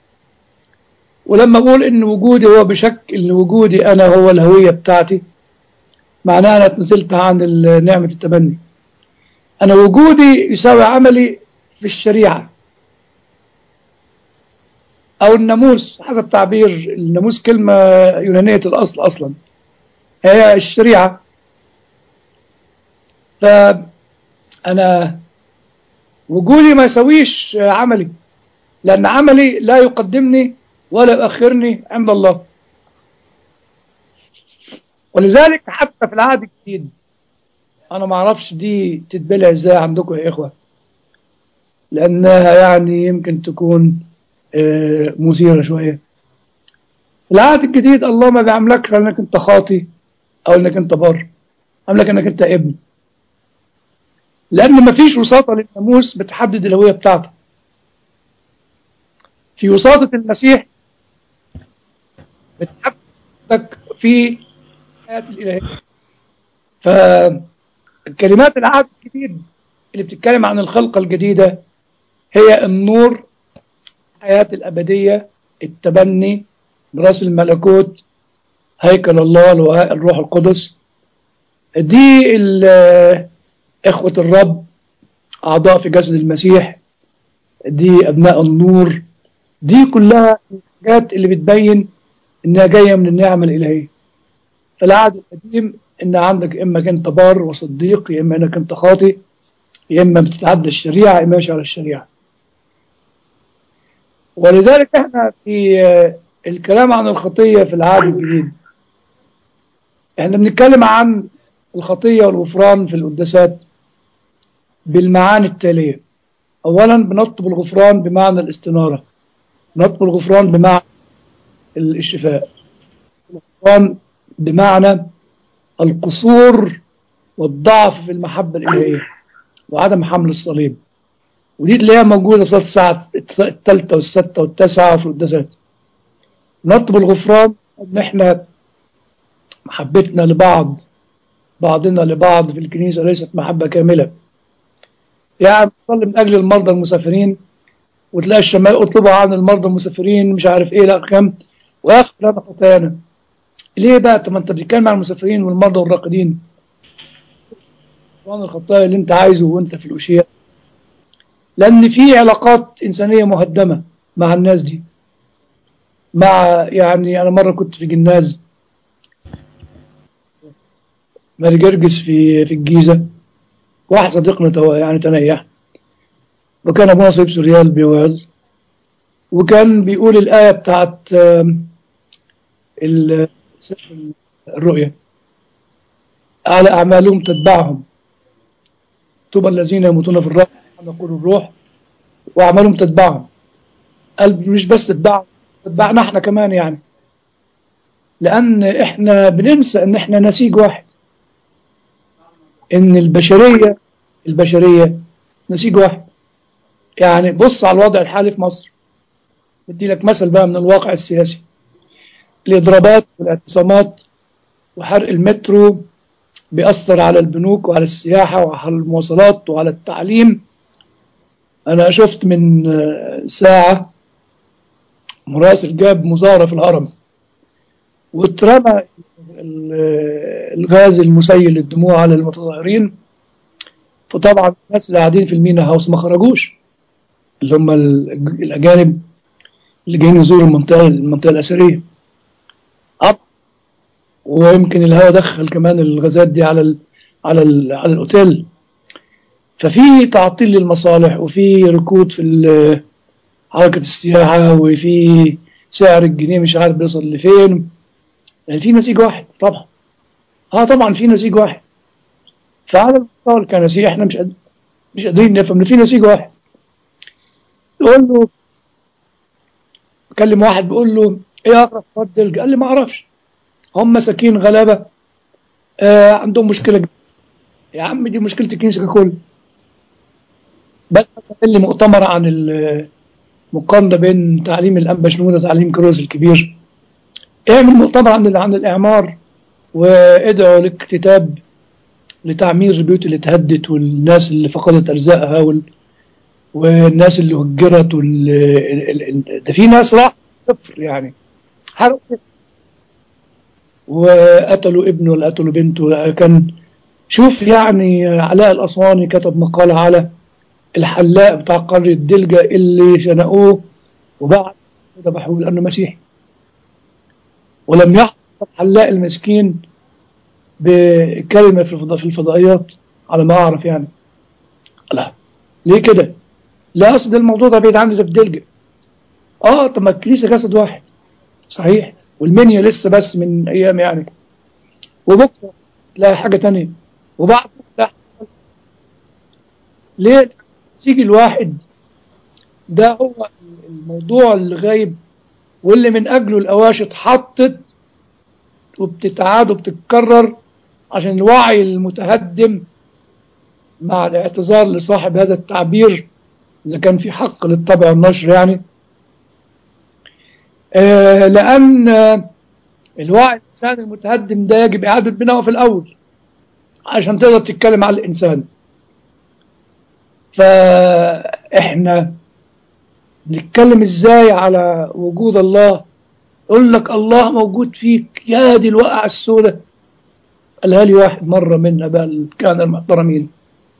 ولما اقول ان وجودي هو بشكل ان وجودي انا هو الهويه بتاعتي معناها انا اتنزلت عن نعمه التبني انا وجودي يساوي عملي في الشريعه او الناموس حسب تعبير الناموس كلمه يونانيه الاصل اصلا هي الشريعه فانا وجودي ما يسويش عملي لان عملي لا يقدمني ولا يؤخرني عند الله ولذلك حتى في العهد الجديد انا ما اعرفش دي تتبلع ازاي عندكم يا اخوه لانها يعني يمكن تكون مثيره شويه في العهد الجديد الله ما بيعاملكش انك انت خاطي او انك انت بر عاملك انك انت ابن لان ما فيش وساطه للناموس بتحدد الهويه بتاعتك في وساطه المسيح بتحددك في الحياه الالهيه فكلمات العهد الجديد اللي بتتكلم عن الخلقه الجديده هي النور الحياه الابديه التبني براس الملكوت هيكل الله الروح القدس دي إخوة الرب أعضاء في جسد المسيح دي أبناء النور دي كلها الحاجات اللي بتبين إنها جاية من النعمة الإلهية في العهد القديم إن عندك إما كنت بار وصديق يا إما إنك أنت خاطئ يا إما بتتعدى الشريعة يا إما ماشي على الشريعة ولذلك إحنا في الكلام عن الخطية في العهد الجديد إحنا بنتكلم عن الخطية والغفران في القداسات بالمعاني التالية أولا بنطلب الغفران بمعنى الاستنارة نطلب الغفران بمعنى الشفاء الغفران بمعنى القصور والضعف في المحبة الإلهية وعدم حمل الصليب ودي تلاقيها موجودة صلاة الساعة الثالثة والستة والتاسعة في القداسات نطلب الغفران ان احنا محبتنا لبعض بعضنا لبعض في الكنيسة ليست محبة كاملة يعني تصلي من أجل المرضى المسافرين وتلاقي الشمال اطلبوا عن المرضى المسافرين مش عارف ايه لا كم ويغفر لنا خطايانا ليه بقى طب ما انت بتتكلم عن المسافرين والمرضى والراقدين غفران الخطايا اللي انت عايزه وانت في الأشياء لأن في علاقات إنسانية مهدمة مع الناس دي مع يعني أنا مرة كنت في جناز ماري جرجس في في الجيزة واحد صديقنا تو يعني تنيح وكان أبونا صيب سوريال بيوعظ وكان بيقول الآية بتاعت الرؤية على أعمالهم تتبعهم طوبى الذين يموتون في الروح نقول الروح واعمالهم تتبعهم قال مش بس تتبعهم تتبعنا احنا كمان يعني لان احنا بننسى ان احنا نسيج واحد ان البشريه البشريه نسيج واحد يعني بص على الوضع الحالي في مصر بدي لك مثل بقى من الواقع السياسي الاضرابات والاعتصامات وحرق المترو بيأثر على البنوك وعلى السياحة وعلى المواصلات وعلى التعليم أنا شفت من ساعة مراسل جاب مظاهرة في الهرم واترمى الغاز المسيل للدموع على المتظاهرين فطبعا الناس اللي قاعدين في المينا هاوس ما خرجوش اللي هم الأجانب اللي جايين يزوروا المنطقة المنطقة الأثرية ويمكن الهواء دخل كمان الغازات دي على ال على ال على الاوتيل ففي تعطيل للمصالح وفي ركود في حركة السياحة وفي سعر الجنيه مش عارف بيوصل لفين يعني في نسيج واحد طبعا اه طبعا في نسيج واحد فعلى المستوى الكنسي احنا مش قد... مش قادرين نفهم ان في نسيج واحد يقول له كلم واحد بيقول له ايه اقرب فرد دلج قال لي ما اعرفش هم مساكين غلابه آه عندهم مشكله كبيرة. يا عم دي مشكله الكنيسه ككل بس اللي مؤتمر عن المقارنه بين تعليم الانبا شنوده وتعليم كروز الكبير اعمل مؤتمر عن عن الاعمار وادعوا لكتاب لتعمير البيوت اللي اتهدت والناس اللي فقدت ارزاقها وال... والناس اللي هجرت وال... ده في ناس راح صفر يعني حرقوا وقتلوا ابنه ولا قتلوا بنته كان شوف يعني علاء الأسواني كتب مقالة على الحلاق بتاع قرية دلجة اللي شنقوه وبعد ذبحوه لأنه مسيحي ولم يحصل الحلاق المسكين بكلمة في الفضاء في الفضائيات على ما أعرف يعني لا ليه كده؟ لا أصل الموضوع ده بعيد عني ده في دلجة اه طب ما الكنيسة جسد واحد صحيح والمنيا لسه بس من ايام يعني وبكره تلاقي حاجه تانية وبعد لا ليه تيجي الواحد ده هو الموضوع اللي غايب واللي من اجله الاواشي اتحطت وبتتعاد وبتتكرر عشان الوعي المتهدم مع الاعتذار لصاحب هذا التعبير اذا كان في حق للطبع والنشر يعني آه لأن آه الوعي الإنساني المتهدم ده يجب إعادة بناؤه في الأول عشان تقدر تتكلم على الإنسان فإحنا نتكلم إزاي على وجود الله يقول لك الله موجود فيك يا دي الوقعة السوداء قالها لي واحد مرة من أباء كان المحترمين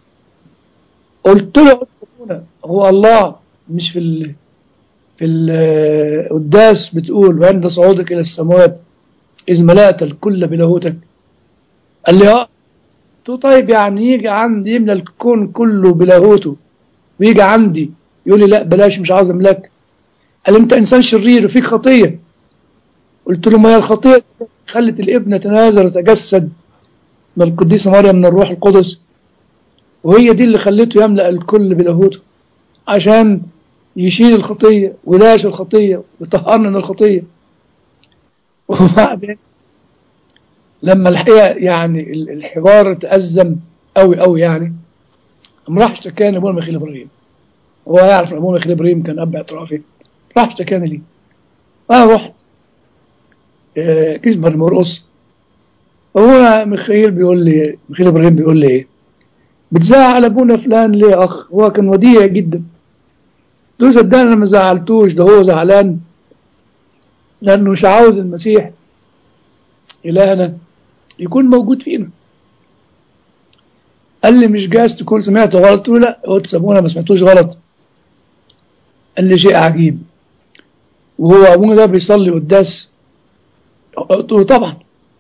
قلت له هو الله مش في ال في القداس بتقول وعند صعودك إلى السماوات إذ ملأت الكل بلاهوتك قال لي اه قلت طيب يعني يجي عندي يملى الكون كله بلاهوته ويجي عندي يقول لي لا بلاش مش عاوز املاك قال انت انسان شرير وفيك خطيه قلت له ما هي الخطيه خلت الابن تنازل وتجسد من القديسه مريم من الروح القدس وهي دي اللي خلته يملا الكل بلاهوته عشان يشيل الخطية ويلاش الخطية ويطهرنا من الخطية وبعدين لما الحقيقة يعني الحوار تأزم قوي قوي يعني قام راح اشتكاني ابونا ميخيل ابراهيم هو يعرف ابونا ميخيل ابراهيم كان اب اعترافي راح اشتكاني لي انا رحت آه كيسبر مرقص ابونا ميخيل بيقول لي ميخيل ابراهيم بيقول لي ايه بتزعل ابونا فلان ليه يا اخ هو كان وديع جدا دول صدقني انا ما زعلتوش ده هو زعلان لانه مش عاوز المسيح الهنا يكون موجود فينا قال لي مش جايز تكون سمعته غلط قلت له لا قلت سابونا ما سمعتوش غلط قال لي شيء عجيب وهو ابونا ده بيصلي قداس قلت له طبعا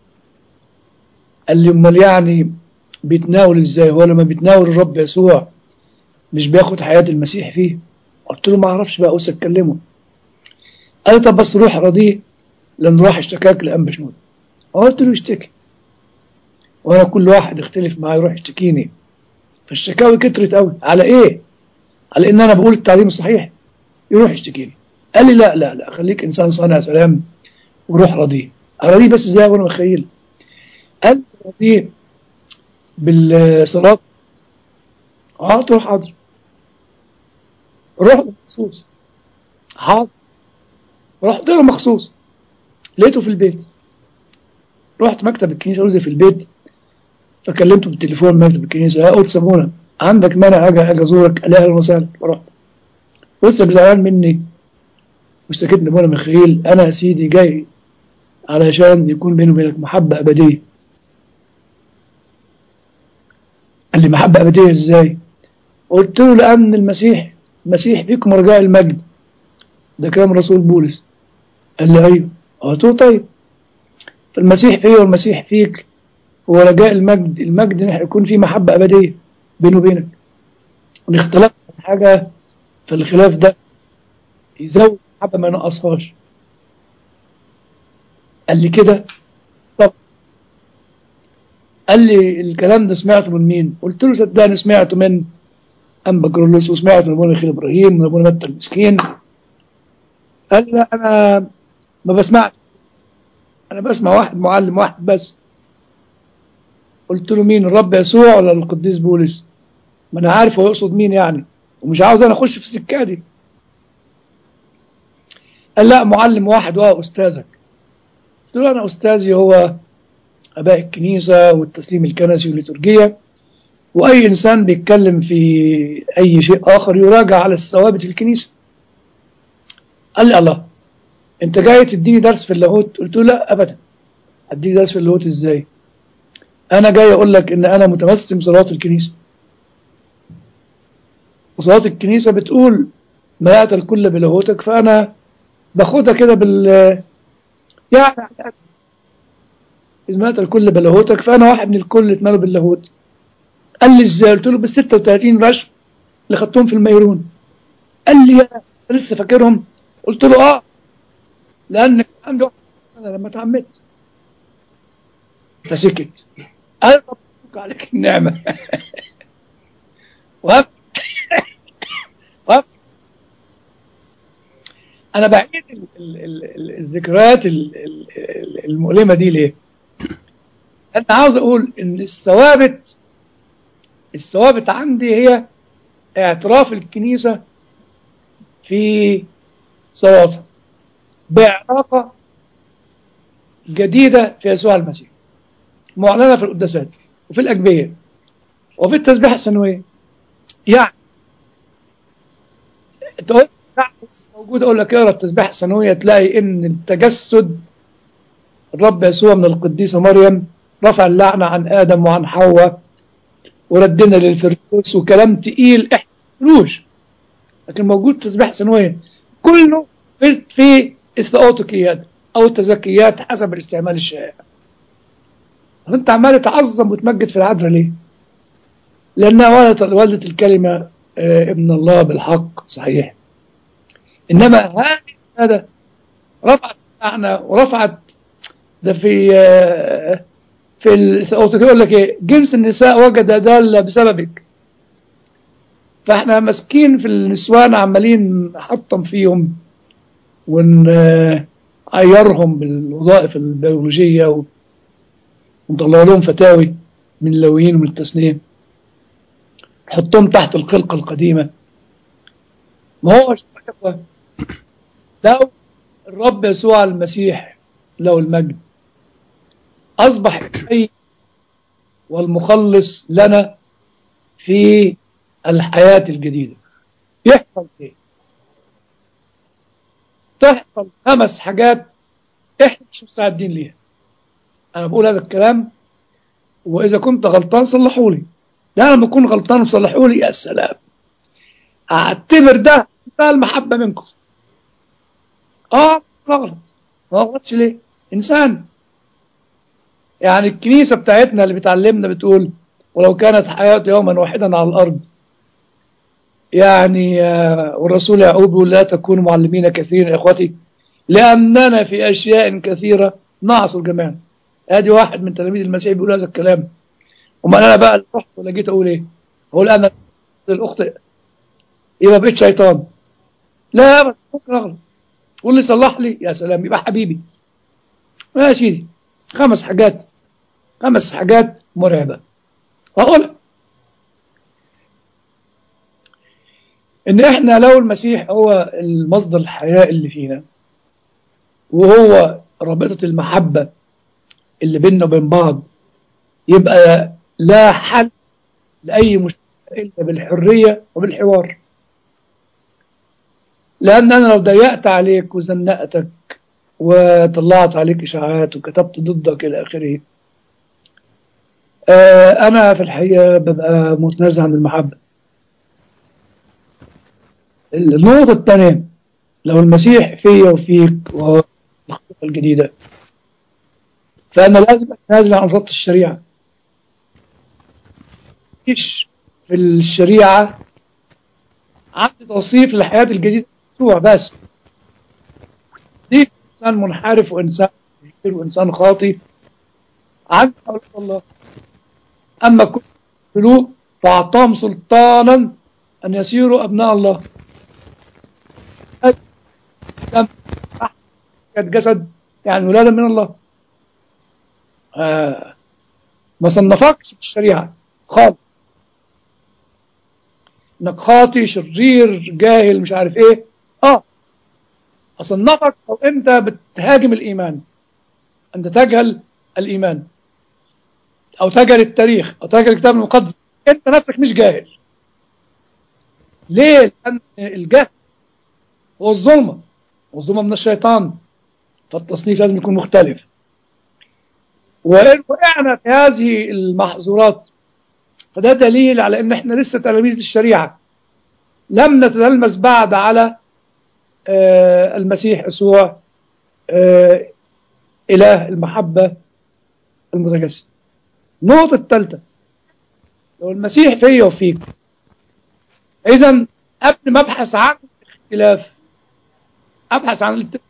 قال لي امال يعني بيتناول ازاي هو لما بيتناول الرب يسوع مش بياخد حياة المسيح فيه قلت له ما اعرفش بقى اوس اتكلمه قال لي طب بس روح راضيه لان راح اشتكاك لانبا شنود قلت له اشتكي وانا كل واحد يختلف معايا يروح يشتكيني فالشكاوي كترت قوي على ايه على ان انا بقول التعليم الصحيح يروح يشتكي لي قال لي لا لا لا خليك انسان صانع سلام وروح راضيه راضيه بس ازاي وانا متخيل قال راضيه بالصلاه اه قلت له حاضر رحت مخصوص حاضر رحت له مخصوص لقيته في البيت رحت مكتب الكنيسه قلت في البيت فكلمته بالتليفون مكتب الكنيسه يا قلت سمونه عندك مانع اجي اجي ازورك قال لي اهلا وسهلا ورحت لسه زعلان مني واشتكيت لابونا ميخائيل انا يا سيدي جاي علشان يكون بيني وبينك محبه ابديه قال لي محبه ابديه ازاي؟ قلت له لان المسيح المسيح فيكم رجاء المجد ده كلام رسول بولس قال لي ايوه قلت له طيب فالمسيح فيه والمسيح فيك هو رجاء المجد المجد ان يكون في محبه ابديه بينه وبينك ونختلف عن حاجه فالخلاف ده يزود محبه ما ينقصهاش قال لي كده طب قال لي الكلام ده سمعته من مين؟ قلت له صدقني سمعته من أنبا كرولوس وسمعته من أبونا خيل إبراهيم من أبونا متى المسكين قال لي لا أنا ما بسمعش أنا بسمع واحد معلم واحد بس قلت له مين الرب يسوع ولا القديس بولس؟ ما أنا عارف هو يقصد مين يعني ومش عاوز أنا أخش في السكة دي قال لا معلم واحد وهو أستاذك قلت له أنا أستاذي هو أباء الكنيسة والتسليم الكنسي والليتورجية وأي إنسان بيتكلم في أي شيء آخر يراجع على الثوابت الكنيسة قال لي الله أنت جاي تديني درس في اللاهوت قلت له لا أبدا أديك درس في اللاهوت إزاي أنا جاي أقول لك إن أنا متمسك بصلاة الكنيسة وصلاة الكنيسة بتقول ما يأتى الكل بلاهوتك فأنا باخدها كده بال يعني إذ مات الكل بلاهوتك فأنا واحد من الكل اتملوا باللاهوت قال لي ازاي قلت له بال 36 رشف اللي خدتهم في الميرون قال لي يا لسه فاكرهم قلت له اه لان عندي واحد سنه لما اتعمدت فسكت قال مبروك عليك النعمه وقف وقف انا بعيد ال- ال- ال- الذكريات ال- ال- المؤلمه دي ليه؟ انا عاوز اقول ان الثوابت الثوابت عندي هي اعتراف الكنيسة في صلاتها بعلاقة جديدة في يسوع المسيح معلنة في القداسات وفي الأجبية وفي التسبيحة السنوية يعني تقول موجود أقول لك اقرا التسبيحة السنوية تلاقي إن التجسد الرب يسوع من القديسة مريم رفع اللعنة عن آدم وعن حواء وردنا للفردوس وكلام تقيل احنا ملوش لكن موجود تسبيح سنوية كله في في الثؤوتكيات او التزكيات حسب الاستعمال الشائع انت عمال تعظم وتمجد في العذراء ليه؟ لانها ولدت ولدت الكلمه آه، ابن الله بالحق صحيح انما هذه هذا رفعت معنى ورفعت ده في آه، في الثؤوتكية يقول لك ايه جنس النساء وجد دالة بسببك فاحنا ماسكين في النسوان عمالين نحطم فيهم ونعيرهم بالوظائف البيولوجية و- ونطلع لهم فتاوي من اللويين ومن التسنيم نحطهم تحت الخلقة القديمة ما هو لو الرب يسوع المسيح له المجد أصبح الحي والمخلص لنا في الحياة الجديدة يحصل ايه تحصل خمس حاجات احنا مش مستعدين ليها انا بقول هذا الكلام واذا كنت غلطان صلحوا لي لا لما اكون غلطان وصلحوا لي يا سلام اعتبر ده ده المحبة منكم اه غلط ما غلطش ليه انسان يعني الكنيسة بتاعتنا اللي بتعلمنا بتقول ولو كانت حياة يوما واحدا على الأرض يعني آه، والرسول يعقوب يقول لا تكونوا معلمين كثيرين يا إخوتي لأننا في أشياء كثيرة نعصر جميعا ادي واحد من تلاميذ المسيح بيقول هذا الكلام وما انا بقى اللي رحت ولا جيت اقول ايه أقول أنا الأخطئ يبقى بقيت شيطان لا أبدا ممكن أغلط قول لي صلح لي يا سلام يبقى حبيبي يا سيدي خمس حاجات خمس حاجات مرعبة وأقول إن إحنا لو المسيح هو المصدر الحياة اللي فينا وهو رابطة المحبة اللي بيننا وبين بعض يبقى لا حل لأي مشكلة إلا بالحرية وبالحوار لأن أنا لو ضيقت عليك وزنقتك وطلعت عليك إشاعات وكتبت ضدك إلى آخره آه أنا في الحقيقة ببقى متنازع عن المحبة النقطة الثانية لو المسيح فيا وفيك وهو الخطة الجديدة فأنا لازم أتنازل عن خط الشريعة مفيش في الشريعة عندي توصيف للحياة الجديدة مفتوح بس دي إنسان منحرف وإنسان كبير وإنسان خاطي عندي أولاد الله أما كل ملوك فأعطاهم سلطانا أن يصيروا أبناء الله كانت جسد يعني ولادة من الله آه ما صنفكش في الشريعة خالص انك خاطي شرير جاهل مش عارف ايه اه اصنفك لو انت بتهاجم الايمان انت تجهل الايمان او تجهل التاريخ او تجهل الكتاب المقدس انت نفسك مش جاهل ليه لان الجهل هو الظلمه والظلمه من الشيطان فالتصنيف لازم يكون مختلف وإن وقعنا في هذه المحظورات فده دليل على ان احنا لسه تلاميذ للشريعه لم نتلمس بعد على آه المسيح يسوع آه اله المحبه المتجسد النقطه الثالثه لو المسيح فيا وفيك اذا قبل ما ابحث عن الاختلاف ابحث عن الاتفاق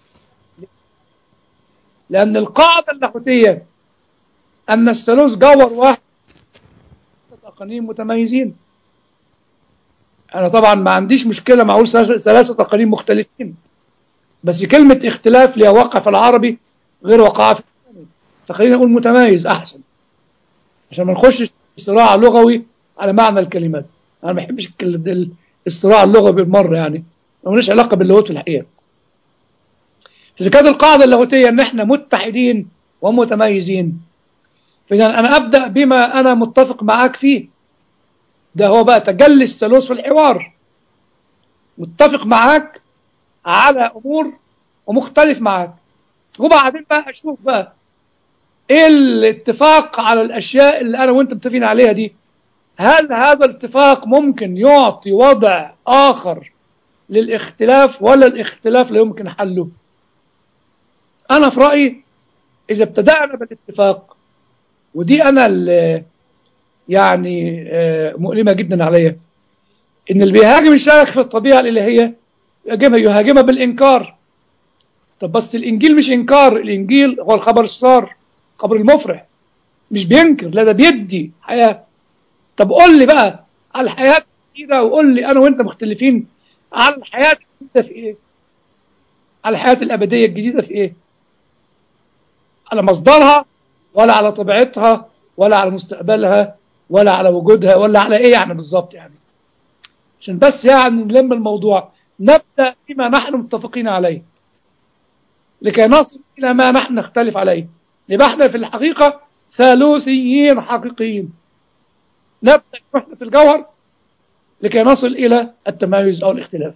لان القاعده اللاهوتيه ان الثالوث جوهر واحد أقانيم متميزين أنا طبعا ما عنديش مشكلة مع أقول ثلاثة أقانيم مختلفين بس كلمة اختلاف ليها وقع في العربي غير وقع في فخلينا نقول متميز أحسن عشان ما نخش صراع لغوي على معنى الكلمات أنا ما بحبش الصراع اللغوي بالمرة يعني ما ليش علاقة باللاهوت في الحقيقة إذا كانت القاعدة اللاهوتية إن إحنا متحدين ومتميزين فإذا أنا أبدأ بما أنا متفق معاك فيه ده هو بقى تجلي الثالوث في الحوار متفق معاك على أمور ومختلف معاك وبعدين بقى أشوف بقى إيه الاتفاق على الأشياء اللي أنا وأنت متفقين عليها دي هل هذا الاتفاق ممكن يعطي وضع آخر للاختلاف ولا الاختلاف لا يمكن حله أنا في رأيي إذا ابتدأنا بالاتفاق ودي انا اللي يعني مؤلمه جدا عليا ان اللي بيهاجم الشرك في الطبيعه الالهيه يهاجمها يهاجمها بالانكار طب بس الانجيل مش انكار الانجيل هو الخبر السار الخبر المفرح مش بينكر لا ده بيدي حياه طب قول لي بقى على الحياه الجديده وقول لي انا وانت مختلفين على الحياه الجديده في ايه على الحياه الابديه الجديده في ايه على مصدرها ولا على طبيعتها ولا على مستقبلها ولا على وجودها ولا على ايه يعني بالظبط يعني عشان بس يعني نلم الموضوع نبدأ بما نحن متفقين عليه لكي نصل إلى ما نحن نختلف عليه يبقى احنا في الحقيقة ثالوثيين حقيقيين نبدأ نحن في الجوهر لكي نصل إلى التمايز أو الاختلاف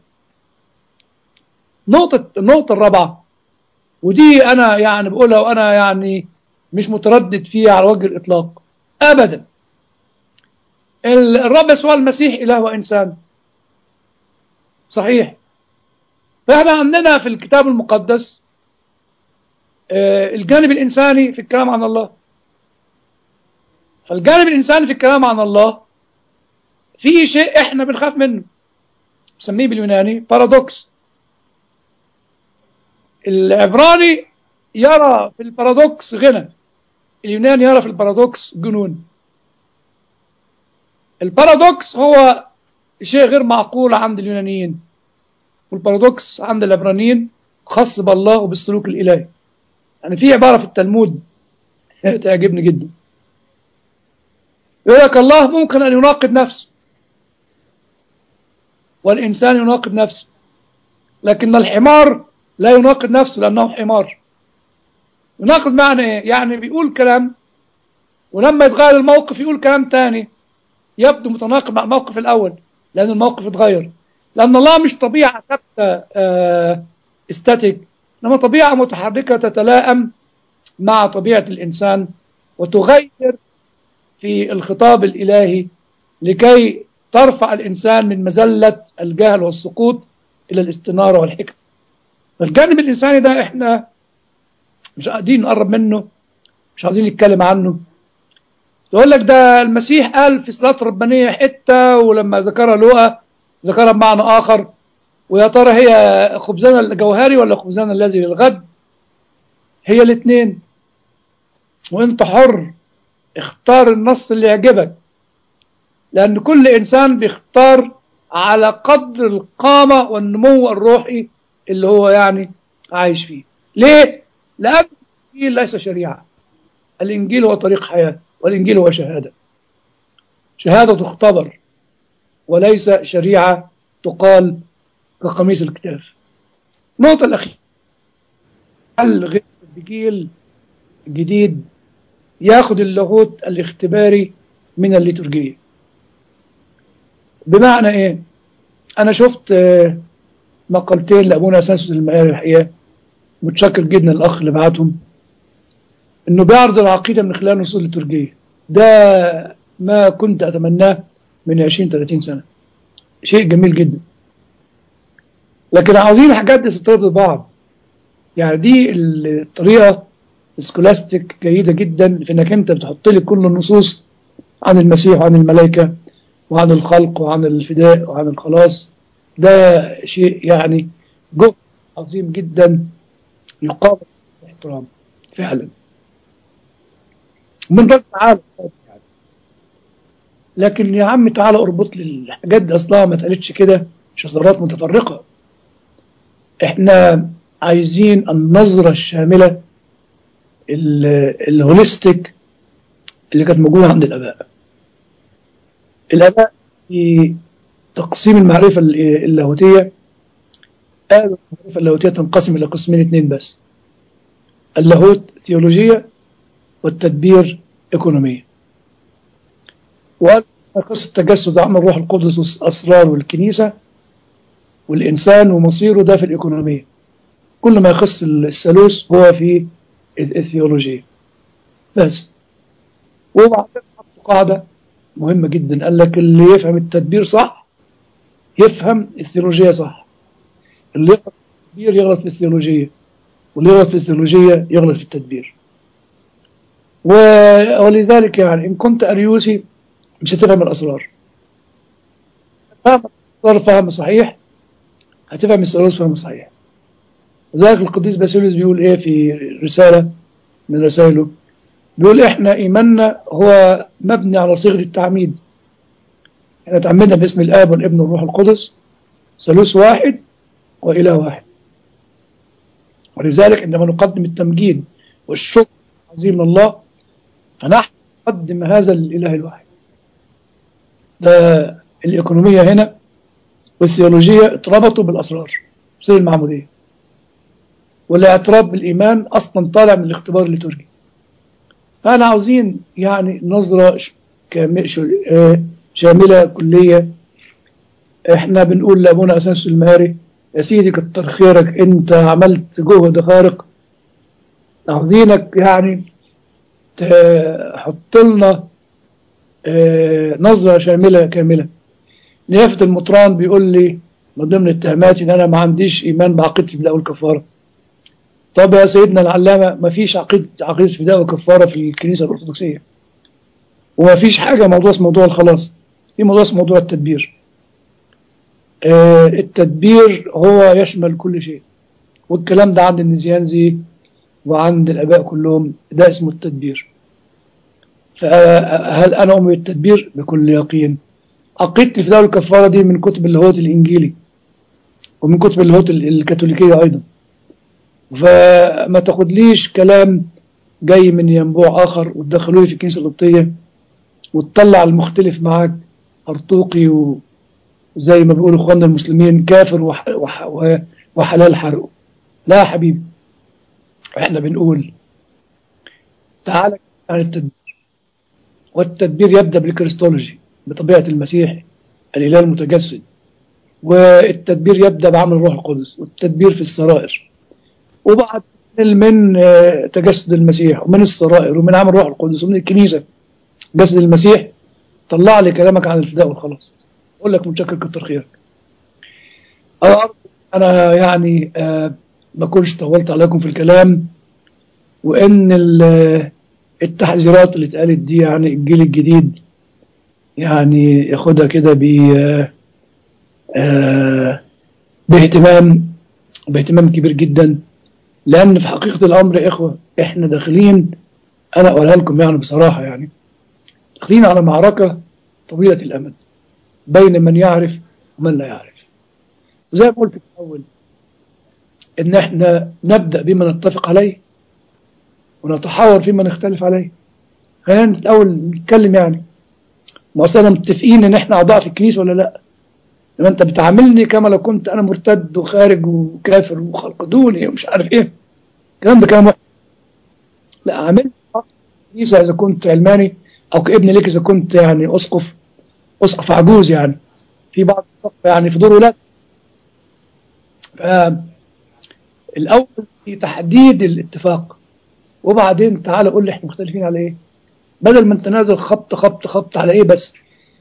نقطة النقطة الرابعة ودي أنا يعني بقولها وأنا يعني مش متردد فيها على وجه الإطلاق أبدا الرب يسوع المسيح إله وإنسان صحيح فإحنا عندنا في الكتاب المقدس الجانب الإنساني في الكلام عن الله فالجانب الإنساني في الكلام عن الله في شيء إحنا بنخاف منه بسميه باليوناني بارادوكس العبراني يرى في البارادوكس غنى اليوناني يرى في البارادوكس جنون البارادوكس هو شيء غير معقول عند اليونانيين والبارادوكس عند العبرانيين خاص بالله وبالسلوك الإلهي يعني في عبارة في التلمود تعجبني جدا يقول لك الله ممكن أن يناقض نفسه والإنسان يناقض نفسه لكن الحمار لا يناقض نفسه لأنه حمار يناقض معنى إيه؟ يعني بيقول كلام ولما يتغير الموقف يقول كلام تاني يبدو متناقض مع الموقف الأول لأن الموقف اتغير لأن الله مش طبيعة ثابتة آه استاتيك إنما طبيعة متحركة تتلائم مع طبيعة الإنسان وتغير في الخطاب الإلهي لكي ترفع الإنسان من مزلة الجهل والسقوط إلى الاستنارة والحكمة فالجانب الإنساني ده إحنا مش قاعدين نقرب منه مش عايزين نتكلم عنه تقول لك ده المسيح قال في صلاة ربانية حتة ولما ذكرها لوقا ذكرها بمعنى آخر ويا ترى هي خبزنا الجوهري ولا خبزنا الذي للغد هي الاثنين وانت حر اختار النص اللي يعجبك لأن كل إنسان بيختار على قدر القامة والنمو الروحي اللي هو يعني عايش فيه ليه؟ لأن الإنجيل ليس شريعة الإنجيل هو طريق حياة والإنجيل هو شهادة شهادة تختبر وليس شريعة تقال كقميص الكتاف النقطة الأخيرة هل غير الجيل جديد ياخد اللاهوت الاختباري من الليتورجية بمعنى ايه انا شفت مقالتين لابونا اساسس المعيار الحقيقه متشكر جدا الاخ اللي بعتهم انه بيعرض العقيده من خلال نصوص الليتورجيه ده ما كنت اتمناه من 20 30 سنه شيء جميل جدا لكن عاوزين الحاجات دي تتربط ببعض يعني دي الطريقه السكولاستيك جيده جدا في انك انت بتحط لي كل النصوص عن المسيح وعن الملائكه وعن الخلق وعن الفداء وعن الخلاص ده شيء يعني جهد عظيم جدا يقابل باحترام فعلا من رد تعالى لكن يا عم تعالى اربط لي الحاجات دي اصلها ما اتقالتش كده شذرات متفرقه احنا عايزين النظره الشامله الهوليستيك اللي كانت موجوده عند الاباء الآباء في تقسيم المعرفة اللاهوتية قالوا المعرفة اللاهوتية تنقسم إلى قسمين اثنين بس اللاهوت ثيولوجية والتدبير إيكونومية وقال قصة التجسد عمل الروح القدس والأسرار والكنيسة والإنسان ومصيره ده في الإيكونومية كل ما يخص الثالوث هو في الثيولوجية بس وبعدين حطوا قاعدة مهمة جدا قال لك اللي يفهم التدبير صح يفهم الثيولوجية صح اللي يغلط في التدبير يغلط في الثيولوجية واللي يغلط في الثيولوجية يغلط في التدبير ولذلك يعني إن كنت أريوسي مش هتفهم الأسرار فهم الأسرار فهم صحيح هتفهم الثالوث فهم صحيح وذلك القديس باسيليوس بيقول إيه في رسالة من رسائله بيقول احنا ايماننا هو مبني على صيغه التعميد احنا تعمدنا باسم الاب والابن والروح القدس ثالوث واحد واله واحد ولذلك عندما نقدم التمجيد والشكر العظيم لله فنحن نقدم هذا الاله الواحد ده الايكونوميه هنا والثيولوجيه اتربطوا بالاسرار سر المعموديه والاعتراف بالايمان اصلا طالع من الاختبار الليتورجي فأنا عاوزين يعني نظرة شاملة كلية احنا بنقول لأبونا أساس المهاري يا سيدي كتر خيرك انت عملت جهد خارق عاوزينك يعني تحط لنا نظرة شاملة كاملة نيافة المطران بيقول لي من ضمن اتهاماتي ان انا ما عنديش ايمان بعقيدة الفداء والكفارة طب يا سيدنا العلامة ما فيش عقيدة عقيدة فداء وكفارة في الكنيسة الأرثوذكسية وما فيش حاجة موضوع اسمه موضوع الخلاص في موضوع اسمه موضوع التدبير آه التدبير هو يشمل كل شيء والكلام ده عند النزيانزي وعند الآباء كلهم ده اسمه التدبير فهل أنا أؤمن بالتدبير بكل يقين عقيدتي في دار الكفارة دي من كتب اللاهوت الإنجيلي ومن كتب اللاهوت الكاثوليكية أيضا فما تاخدليش كلام جاي من ينبوع آخر وتدخلوني في الكنيسة القبطية وتطلع المختلف معاك أرطوقي وزي ما بيقولوا إخواننا المسلمين كافر وح وح وحلال حرقه لا يا حبيبي احنا بنقول تعالى عن التدبير والتدبير يبدأ بالكريستولوجي بطبيعة المسيح الإله المتجسد والتدبير يبدأ بعمل الروح القدس والتدبير في السرائر وبعد من تجسد المسيح ومن السرائر ومن عمل الروح القدس ومن الكنيسة جسد المسيح طلع لي كلامك عن الفداء والخلاص أقول لك متشكر كتر خيرك أنا يعني آه ما كنتش طولت عليكم في الكلام وإن التحذيرات اللي اتقالت دي يعني الجيل الجديد يعني ياخدها كده ب آه باهتمام باهتمام كبير جدا لأن في حقيقة الأمر يا إخوة إحنا داخلين أنا أقولها لكم يعني بصراحة يعني داخلين على معركة طويلة الأمد بين من يعرف ومن لا يعرف وزي ما قلت في الأول إن إحنا نبدأ بما نتفق عليه ونتحاور فيما نختلف عليه خلينا الأول نتكلم يعني ما أصلا متفقين إن إحنا أعضاء في الكنيسة ولا لأ لما أنت بتعاملني كما لو كنت أنا مرتد وخارج وكافر وخلق دوني ومش عارف إيه الكلام ده كلام لا عاملني كنيسة إذا كنت علماني أو كابن ليك إذا كنت يعني أسقف أسقف عجوز يعني في بعض الصف يعني في دور ولاد الأول في تحديد الاتفاق وبعدين تعالى قول لي احنا مختلفين على ايه بدل ما انت نازل خبط خبط خبط على ايه بس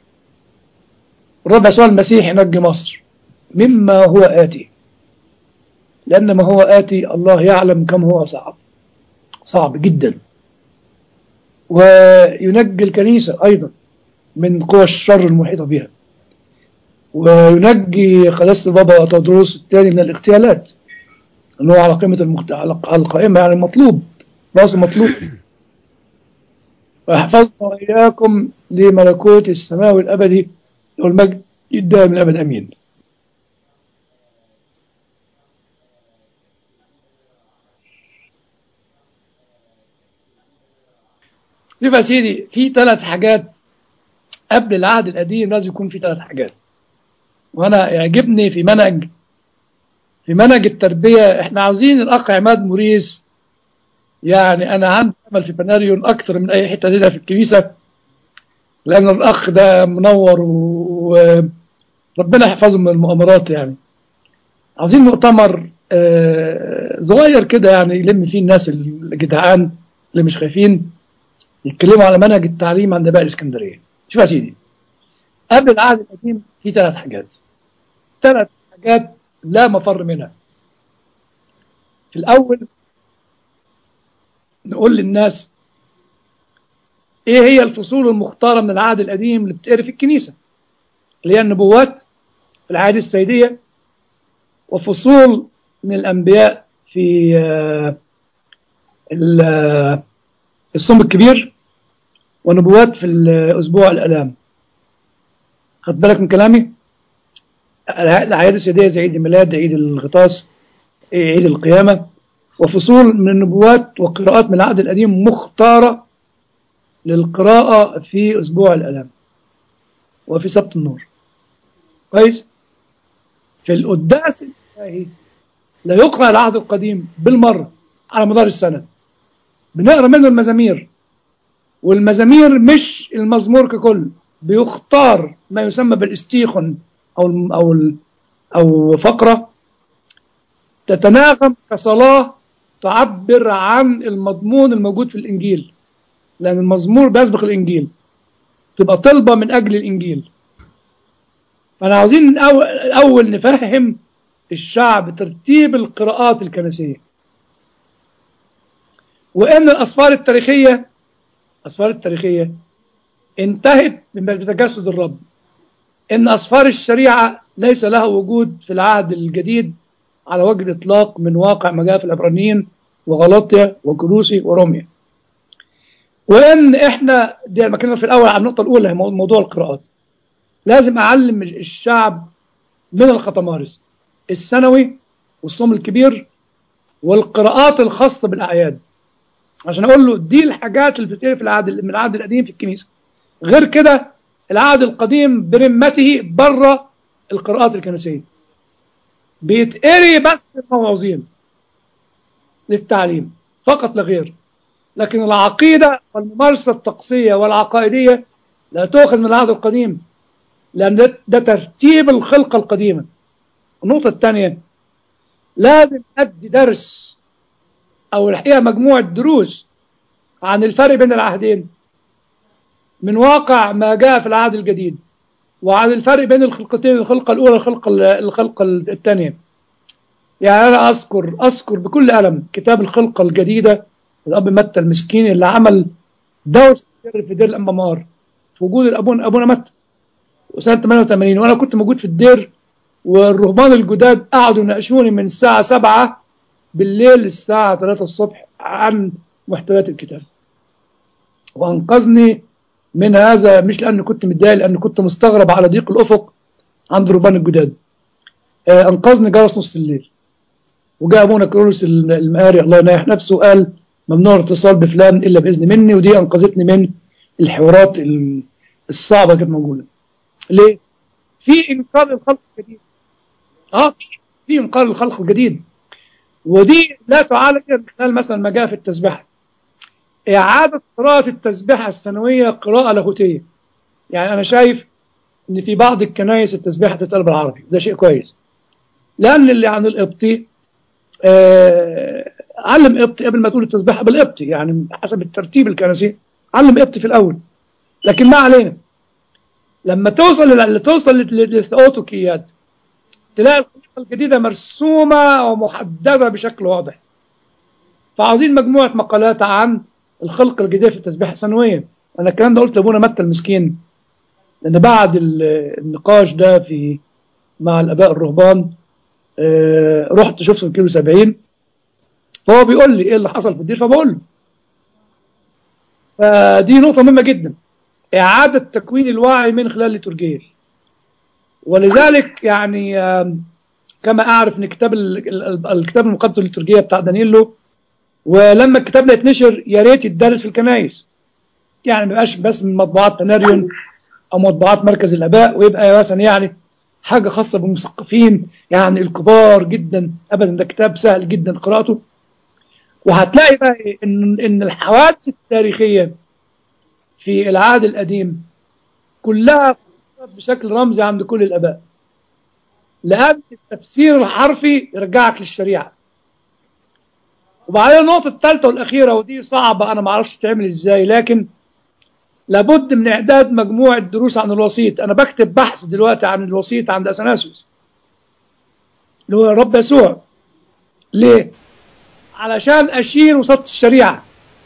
الرب يسوع المسيح ينجي مصر مما هو آتي لأن ما هو آتي الله يعلم كم هو صعب صعب جدا وينجي الكنيسة أيضا من قوى الشر المحيطة بها وينجي قداسة البابا تدروس الثاني من الاغتيالات أنه على قيمة المخت... على القائمة يعني مطلوب راس مطلوب واحفظنا وإياكم لملكوت السماوي الأبدي والمجد الدائم الأبد أمين يبقى سيدي في ثلاث حاجات قبل العهد القديم لازم يكون في ثلاث حاجات وانا يعجبني في منهج في منهج التربية احنا عاوزين الاخ عماد موريس يعني انا عندي امل في بناريون اكثر من اي حته هنا في الكنيسه لان الاخ ده منور وربنا يحفظه من المؤامرات يعني عاوزين مؤتمر صغير كده يعني يلم فيه الناس الجدعان اللي مش خايفين يتكلموا على منهج التعليم عند باقي الاسكندريه شوف يا سيدي قبل العهد القديم في ثلاث حاجات ثلاث حاجات لا مفر منها في الاول نقول للناس ايه هي الفصول المختارة من العهد القديم اللي بتقري في الكنيسة اللي هي النبوات في العهد السيدية وفصول من الأنبياء في الصوم الكبير ونبوات في الأسبوع الألام خد بالك من كلامي الأعياد السيدية زي عيد الميلاد عيد الغطاس عيد القيامة وفصول من النبوات وقراءات من العهد القديم مختارة للقراءة في أسبوع الألام وفي سبت النور كويس في القداس الإلهي لا يقرأ العهد القديم بالمرة على مدار السنة بنقرأ منه المزامير والمزامير مش المزمور ككل بيختار ما يسمى بالاستيخن أو أو أو فقرة تتناغم كصلاة تعبر عن المضمون الموجود في الإنجيل لأن المزمور بيسبق الإنجيل تبقى طلبة من أجل الإنجيل فأنا عاوزين الأول نفهم الشعب ترتيب القراءات الكنسية وإن الأسفار التاريخية الأسفار التاريخية انتهت بتجسد الرب إن أسفار الشريعة ليس لها وجود في العهد الجديد على وجه الإطلاق من واقع ما جاء في العبرانيين وغلطيا وكروسي وروميا وإن إحنا دي لما كنا في الأول على النقطة الأولى موضوع القراءات لازم اعلم الشعب من الختمارس الثانوي والصوم الكبير والقراءات الخاصه بالاعياد عشان اقول له دي الحاجات اللي بتتقري في العهد من العهد القديم في الكنيسه غير كده العهد القديم برمته بره القراءات الكنسيه بيتقري بس الموعظين للتعليم فقط لا غير لكن العقيده والممارسه الطقسيه والعقائديه لا تؤخذ من العهد القديم لان ده, ده ترتيب الخلقه القديمه النقطه الثانيه لازم ادي درس او الحقيقه مجموعه دروس عن الفرق بين العهدين من واقع ما جاء في العهد الجديد وعن الفرق بين الخلقتين الخلقه الاولى والخلقه الخلقه الثانيه يعني انا اذكر اذكر بكل الم كتاب الخلقه الجديده الاب متى المسكين اللي عمل دوس في دير الانبمار في وجود الابون ابونا متى وسنه 88 وانا كنت موجود في الدير والرهبان الجداد قعدوا يناقشوني من الساعه 7 بالليل للساعه 3 الصبح عن محتويات الكتاب وانقذني من هذا مش لاني كنت متضايق لاني كنت مستغرب على ضيق الافق عند الرهبان الجداد آه انقذني جرس نص الليل وجاء ابونا كرولوس المقاري الله ينايح نفسه وقال ممنوع الاتصال بفلان الا باذن مني ودي انقذتني من الحوارات الصعبه كانت موجوده. ليه؟ في انقاذ الخلق الجديد. اه في في انقاذ الخلق الجديد. ودي لا تعالج من خلال مثلا ما جاء في التسبيحه. اعاده قراءه التسبيحه السنويه قراءه لاهوتيه. يعني انا شايف ان في بعض الكنائس التسبيحه تتقال بالعربي ده شيء كويس. لان اللي عن القبطي آه علم قبطي قبل ما تقول التسبيحه بالقبطي يعني حسب الترتيب الكنسي علم قبطي في الاول لكن ما علينا لما توصل لل... توصل للثيوتوكيات تلاقي الخليقه الجديده مرسومه ومحدده بشكل واضح فعاوزين مجموعه مقالات عن الخلق الجديده في التسبيحه السنويه انا الكلام ده قلت لابونا متى المسكين لان بعد النقاش ده في مع الاباء الرهبان آه رحت شفت في كيلو 70 فهو بيقول لي ايه اللي حصل في الدير فبقول له فدي نقطة مهمة جدا إعادة تكوين الوعي من خلال الليتورجية ولذلك يعني كما أعرف إن كتاب الكتاب المقدس الليتورجية بتاع دانييلو ولما الكتاب ده يتنشر يا ريت يتدرس في الكنايس يعني ما يبقاش بس من مطبوعات بناريون أو مطبوعات مركز الآباء ويبقى مثلا يعني حاجة خاصة بالمثقفين يعني الكبار جدا أبدا ده كتاب سهل جدا قراءته وهتلاقي بقى ان ان الحوادث التاريخيه في العهد القديم كلها بشكل رمزي عند كل الاباء لان التفسير الحرفي يرجعك للشريعه وبعدين النقطه الثالثه والاخيره ودي صعبه انا ما اعرفش تعمل ازاي لكن لابد من اعداد مجموعه دروس عن الوسيط انا بكتب بحث دلوقتي عن الوسيط عند اثناسيوس اللي هو الرب يسوع ليه علشان أشير وسط الشريعة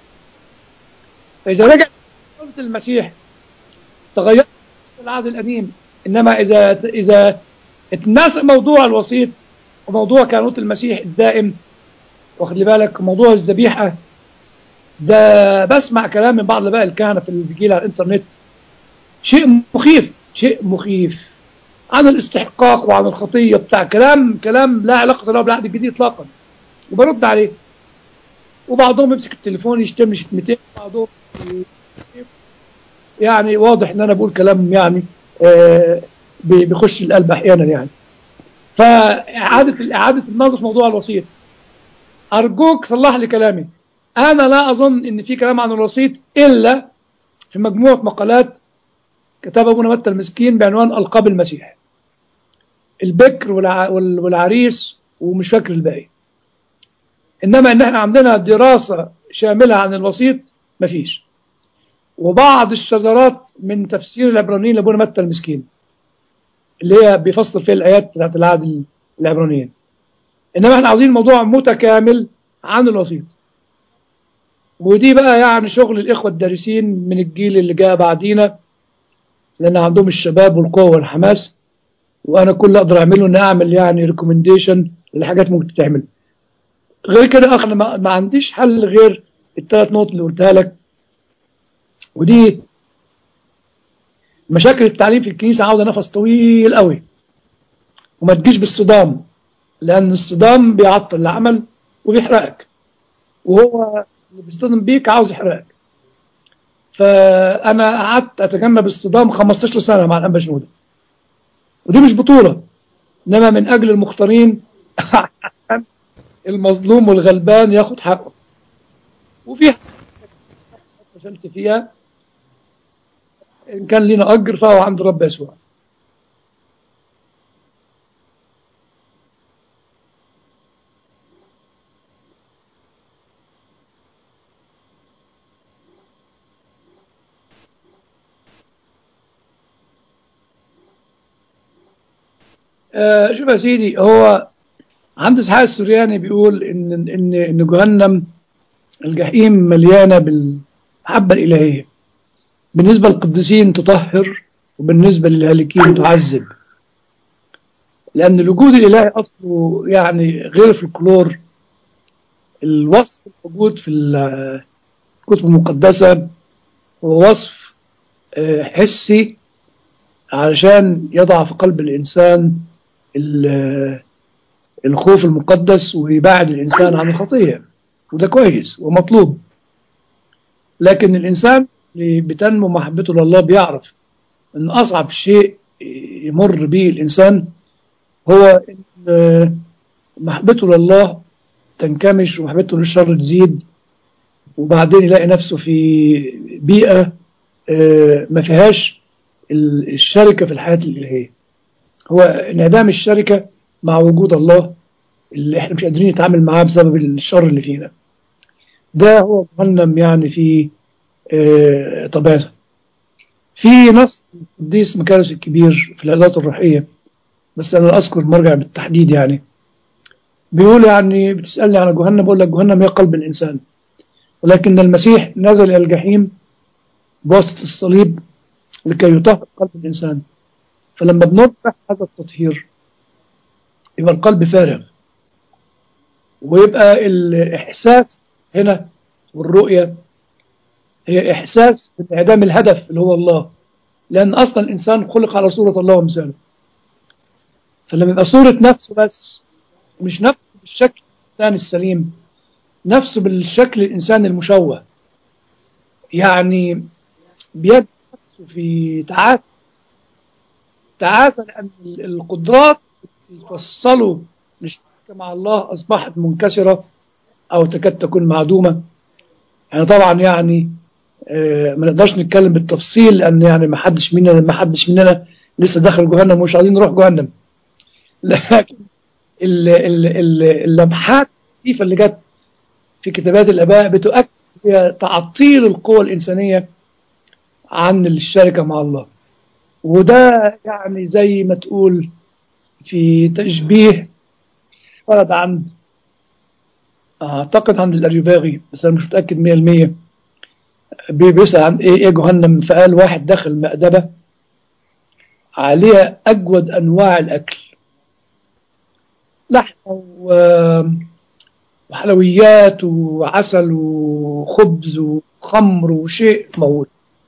فإذا رجع المسيح تغير العهد القديم إنما إذا إذا اتنسى موضوع الوسيط وموضوع كانوت المسيح الدائم واخد لي بالك موضوع الذبيحة ده بسمع كلام من بعض الآباء الكهنة في الفيجيل على الإنترنت شيء مخيف شيء مخيف عن الاستحقاق وعن الخطية بتاع كلام كلام لا علاقة له بالعهد الجديد إطلاقا وبرد عليه وبعضهم يمسك التليفون يشتم شتمتين بعضهم يعني واضح ان انا بقول كلام يعني آه بيخش القلب احيانا يعني فاعاده اعاده النظر في موضوع الوسيط ارجوك صلح لي كلامي انا لا اظن ان في كلام عن الوسيط الا في مجموعه مقالات كتب ابونا متى المسكين بعنوان القاب المسيح البكر والعريس ومش فاكر الباقي انما ان احنا عندنا دراسه شامله عن الوسيط مفيش وبعض الشذرات من تفسير العبرانيين لابونا متى المسكين اللي هي بيفسر فيها الايات بتاعت العهد العبرانيين انما احنا عاوزين موضوع متكامل عن الوسيط ودي بقى يعني شغل الاخوه الدارسين من الجيل اللي جاء بعدينا لان عندهم الشباب والقوه والحماس وانا كل اللي اقدر اعمله ان اعمل يعني ريكومنديشن لحاجات ممكن تتعمل غير كده اخ انا ما عنديش حل غير الثلاث نقط اللي قلتها لك ودي مشاكل التعليم في الكنيسة عاوزة نفس طويل قوي وما تجيش بالصدام لأن الصدام بيعطل العمل وبيحرقك وهو اللي بيصطدم بيك عاوز يحرقك فأنا قعدت أتجنب الصدام 15 سنة مع الأنبا شنودة ودي مش بطولة إنما من أجل المختارين المظلوم والغلبان ياخد حقه وفي فشلت فيها إن كان لنا أجر فهو عند رب يسوع آه شوف يا سيدي هو عند اسحاق السورياني بيقول ان ان ان جهنم الجحيم مليانه بالمحبه الالهيه بالنسبه للقديسين تطهر وبالنسبه للهالكين تعذب لان الوجود الالهي اصله يعني غير في الكلور الوصف الموجود في الكتب المقدسه هو وصف حسي علشان يضع في قلب الانسان الخوف المقدس ويبعد الإنسان عن الخطية وده كويس ومطلوب لكن الإنسان اللي بتنمو محبته لله بيعرف أن أصعب شيء يمر به الإنسان هو أن محبته لله تنكمش ومحبته للشر تزيد وبعدين يلاقي نفسه في بيئة ما فيهاش الشركة في الحياة الإلهية هو انعدام الشركة مع وجود الله اللي احنا مش قادرين نتعامل معاه بسبب الشر اللي فينا ده هو جهنم يعني في اه طبيعته في نص القديس مكارس الكبير في العظات الروحية بس أنا لا أذكر المرجع بالتحديد يعني بيقول يعني بتسألني عن جهنم بقول لك جهنم هي قلب الإنسان ولكن المسيح نزل إلى الجحيم بواسطة الصليب لكي يطهر قلب الإنسان فلما بنطرح هذا التطهير يبقى القلب فارغ ويبقى الإحساس هنا والرؤية هي إحساس بانعدام الهدف اللي هو الله لأن أصلا الإنسان خلق على صورة الله ومثاله فلما يبقى صورة نفسه بس مش نفسه بالشكل الإنسان السليم نفسه بالشكل الإنسان المشوه يعني بيد نفسه في تعاسة تعاسة لأن القدرات اللي توصله للشركة مع الله أصبحت منكسرة أو تكاد تكون معدومة يعني طبعا يعني آه ما نقدرش نتكلم بالتفصيل لأن يعني ما حدش مننا ما حدش مننا لسه دخل جهنم ومش عايزين نروح جهنم لكن اللمحات اللطيفة اللي جت في كتابات الآباء بتؤكد هي تعطيل القوى الإنسانية عن الشركة مع الله وده يعني زي ما تقول في تشبيه ورد عند أعتقد عند الأريوباغي بس أنا مش متأكد مية المية بيسأل عن إيه إيه جهنم فقال واحد دخل مأدبة عليها أجود أنواع الأكل لحمة وحلويات وعسل وخبز وخمر وشيء موجود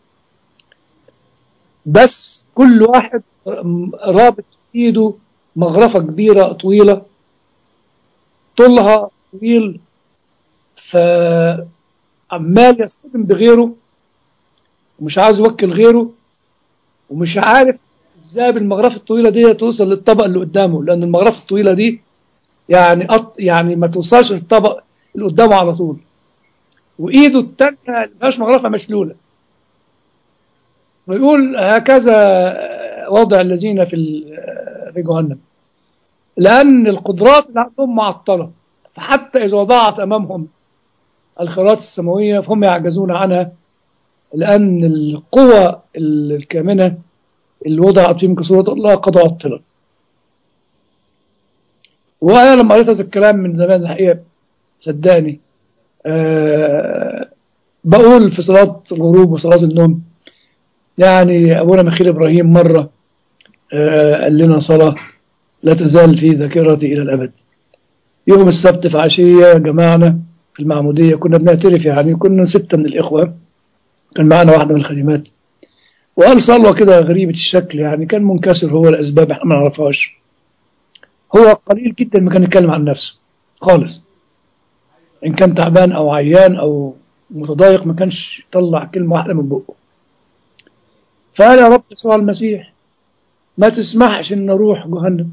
بس كل واحد رابط في ايده مغرفة كبيرة طويلة طولها طويل فعمال يصطدم بغيره ومش عاوز يوكل غيره ومش عارف ازاي بالمغرفة الطويلة دي توصل للطبق اللي قدامه لأن المغرفة الطويلة دي يعني أط... يعني ما توصلش للطبق اللي قدامه على طول وإيده التانية ما فيهاش مغرفة مشلولة ويقول هكذا وضع الذين في في جهنم لأن القدرات اللي عندهم معطلة فحتى إذا وضعت أمامهم الخيرات السماوية فهم يعجزون عنها لأن القوة الكامنة اللي وضعت فيهم كصورة الله قد عطلت وأنا لما قريت هذا الكلام من زمان الحقيقة صدقني أه بقول في صلاة الغروب وصلاة النوم يعني أبونا مخيل إبراهيم مرة أه قال لنا صلاة لا تزال في ذاكرتي إلى الأبد يوم السبت في عشية جماعنا في المعمودية كنا بنعترف يعني كنا ستة من الإخوة كان معنا واحدة من الخادمات وقال صلوة كده غريبة الشكل يعني كان منكسر هو الأسباب احنا ما نعرفهاش هو قليل جدا ما كان يتكلم عن نفسه خالص إن كان تعبان أو عيان أو متضايق ما كانش يطلع كلمة واحدة من بقه فقال يا رب يسوع المسيح ما تسمحش إن أروح جهنم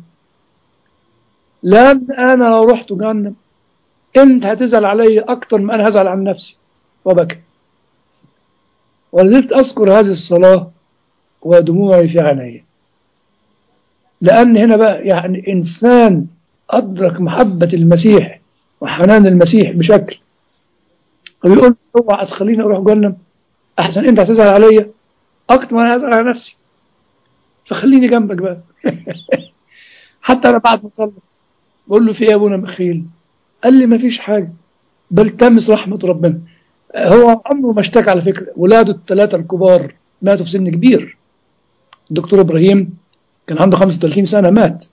لأن أنا لو رحت جهنم أنت هتزعل علي أكتر ما أنا هزعل عن نفسي وبكى ولذلك أذكر هذه الصلاة ودموعي في عيني لأن هنا بقى يعني إنسان أدرك محبة المسيح وحنان المسيح بشكل ويقول اوعى تخليني أروح جهنم أحسن أنت هتزعل عليا أكتر ما أنا هزعل على نفسي فخليني جنبك بقى حتى أنا بعد ما صلى بقول له في إيه يا أبونا مخيل قال لي ما فيش حاجة بل تمس رحمة ربنا هو عمره ما اشتكى على فكرة ولاده الثلاثة الكبار ماتوا في سن كبير الدكتور إبراهيم كان عنده 35 سنة مات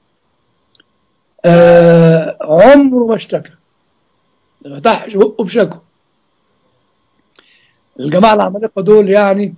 آه عمره ما اشتكى ما فتحش بقه بشكوى الجماعة العمالقة دول يعني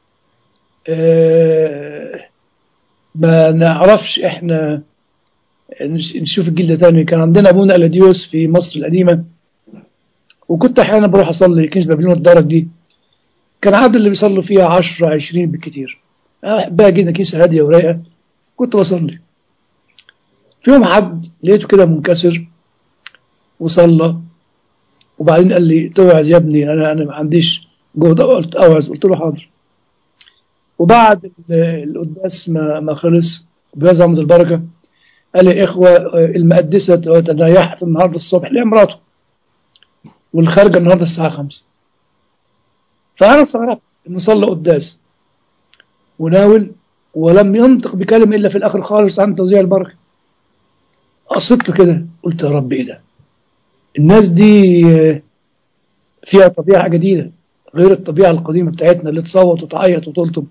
آه ما نعرفش احنا نشوف الجيل ده تاني كان عندنا ابونا الاديوس في مصر القديمه وكنت احيانا بروح اصلي كنيسه بابليون الدرج دي كان عدد اللي بيصلوا فيها 10 20 بالكتير احبها جدا كنيسه هاديه ورايقه كنت بصلي في يوم حد لقيته كده منكسر وصلى وبعدين قال لي توعظ يا ابني انا انا ما عنديش جهد قلت اوعظ قلت له حاضر وبعد القداس ما ما خلص بهذا عمد البركه قال لي اخوه المقدسه تريحت النهارده الصبح لمراته والخارجه النهارده الساعه 5 فانا استغربت انه صلى قداس وناول ولم ينطق بكلمه الا في الاخر خالص عن توزيع البركه قصدت له كده قلت يا رب ايه ده الناس دي فيها طبيعه جديده غير الطبيعه القديمه بتاعتنا اللي تصوت وتعيط وتلطم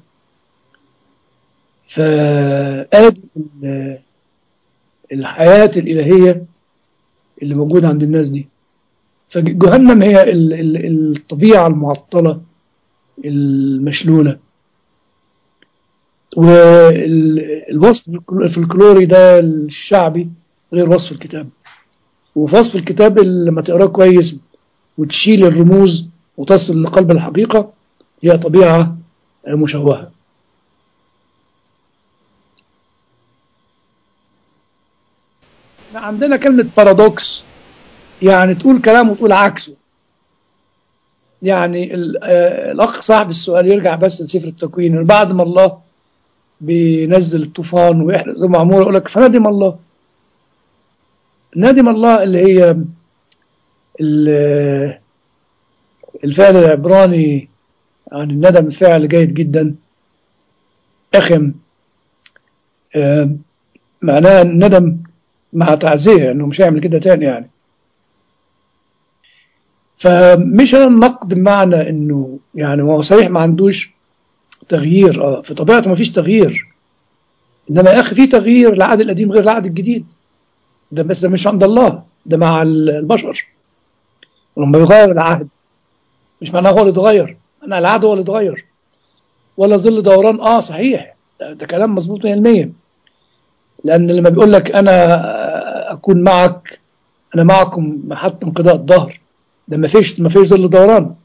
فادي الحياه الالهيه اللي موجوده عند الناس دي فجهنم هي الطبيعة المعطلة المشلولة والوصف الفلكلوري ده الشعبي غير وصف الكتاب وفي وصف الكتاب لما تقراه كويس وتشيل الرموز وتصل لقلب الحقيقة هي طبيعة مشوهة عندنا كلمة بارادوكس يعني تقول كلام وتقول عكسه يعني الأخ صاحب السؤال يرجع بس لسفر التكوين بعد ما الله بينزل الطوفان ويحرق زي معمورة يقول لك فندم الله ندم الله اللي هي الفعل العبراني يعني الندم فعل جيد جدا أخم معناه الندم مع تعزية انه مش هيعمل كده تاني يعني فمش النقد بمعنى انه يعني هو صحيح ما عندوش تغيير اه في طبيعته ما فيش تغيير انما يا اخي في تغيير العهد القديم غير العهد الجديد ده بس ده مش عند الله ده مع البشر لما يغير العهد مش معناه هو اللي اتغير انا العهد هو اللي اتغير ولا ظل دوران اه صحيح ده, ده كلام مظبوط 100% لان لما بيقول لك انا اكون معك انا معكم حتى انقضاء الظهر ده ما فيش ما فيش ظل دوران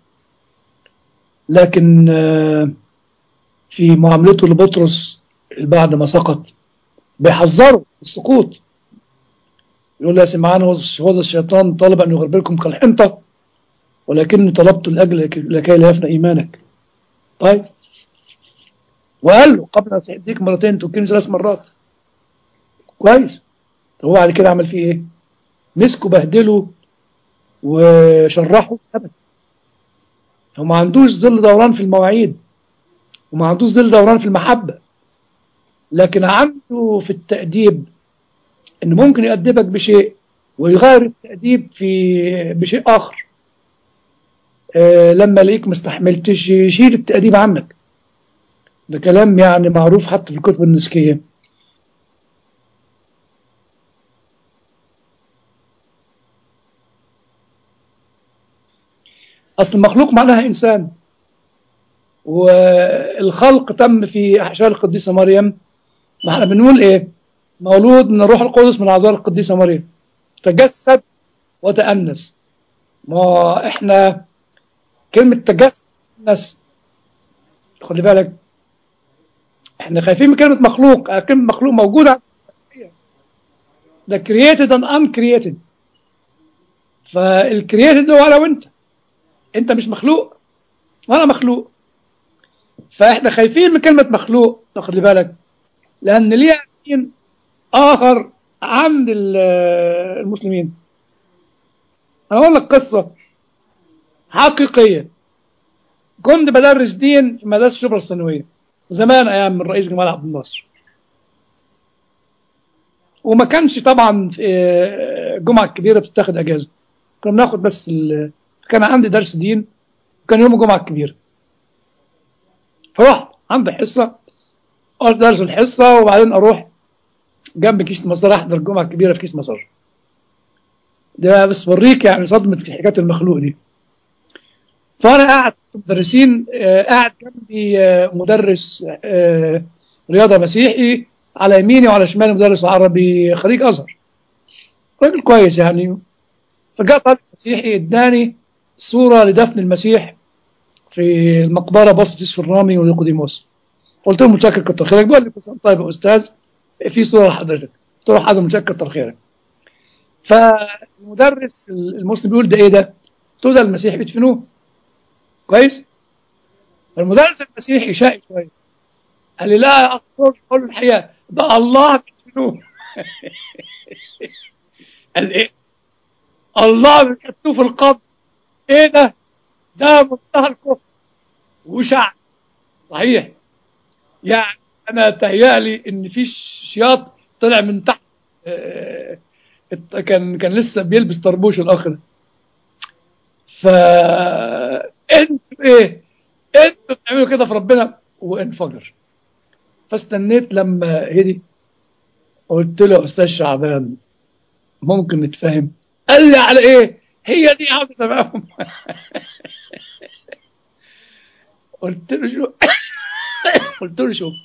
لكن في معاملته لبطرس بعد ما سقط بيحذره السقوط يقول له يا سمعان هذا الشيطان طالب ان يغربلكم كالحنطه ولكني طلبت لاجل لكي لا يفنى ايمانك طيب وقال له قبل ان سيديك مرتين تكين ثلاث مرات كويس طب هو بعد كده عمل فيه ايه؟ مسكوا بهدلوا وشرحوا ابدا هو ما عندوش ظل دوران في المواعيد وما عندوش ظل دوران في المحبة لكن عنده في التأديب إن ممكن يأدبك بشيء ويغير التأديب في بشيء آخر آه لما ليك مستحملتش يشيل التأديب عنك ده كلام يعني معروف حتى في الكتب النسكية أصل المخلوق معناها إنسان والخلق تم في احشاء القديسه مريم ما احنا بنقول ايه مولود من الروح القدس من اعذار القديسه مريم تجسد وتأنس ما احنا كلمة تجسد وتأنس خلي بالك احنا خايفين من كلمة مخلوق كلمة مخلوق موجودة ده created and uncreated فالكرييتد ده ولا وانت انت مش مخلوق وانا مخلوق فاحنا خايفين من كلمة مخلوق خلي بالك لان ليها دين اخر عند المسلمين انا اقول لك قصة حقيقية كنت بدرس دين في مدرسة شبرا الثانوية زمان ايام من الرئيس جمال عبد الناصر وما كانش طبعا الجمعة الكبيرة بتتاخد اجازة كنا بناخد بس ال... كان عندي درس دين كان يوم الجمعة الكبيرة فرحت عندي حصة قلت درس الحصة وبعدين أروح جنب كيس مسار أحضر الجمعة الكبيرة في كيس مسار ده بس بوريك يعني صدمة في حكاية المخلوق دي فأنا قاعد مدرسين قاعد جنبي مدرس رياضة مسيحي على يميني وعلى شمالي مدرس عربي خريج أزهر راجل كويس يعني فجاء طالب مسيحي اداني صورة لدفن المسيح في المقبرة بسط يوسف الرامي ونيقوديموس قلت له متشكر كتر خيرك بيقول لي طيب يا استاذ في صورة لحضرتك قلت له حاضر متشكر كتر خيرك فالمدرس المسلم بيقول ده ايه ده؟ قلت له ده المسيح بيدفنوه كويس؟ المدرس المسيحي شقي شويه قال لي لا يا اخ قول الحقيقه ده الله بيدفنوه قال ايه؟ الله بيحطوه في القبر ايه ده ده منتهى الكفر وشع صحيح يعني انا تهيألي ان في شياط طلع من تحت آه كان كان لسه بيلبس طربوش الاخ ده ف انتوا ايه انتوا بتعملوا كده في ربنا وانفجر فاستنيت لما هدي قلت له يا استاذ شعبان ممكن نتفاهم قال لي على ايه هي دي عاوزه تمام قلت له شو قلت له شوف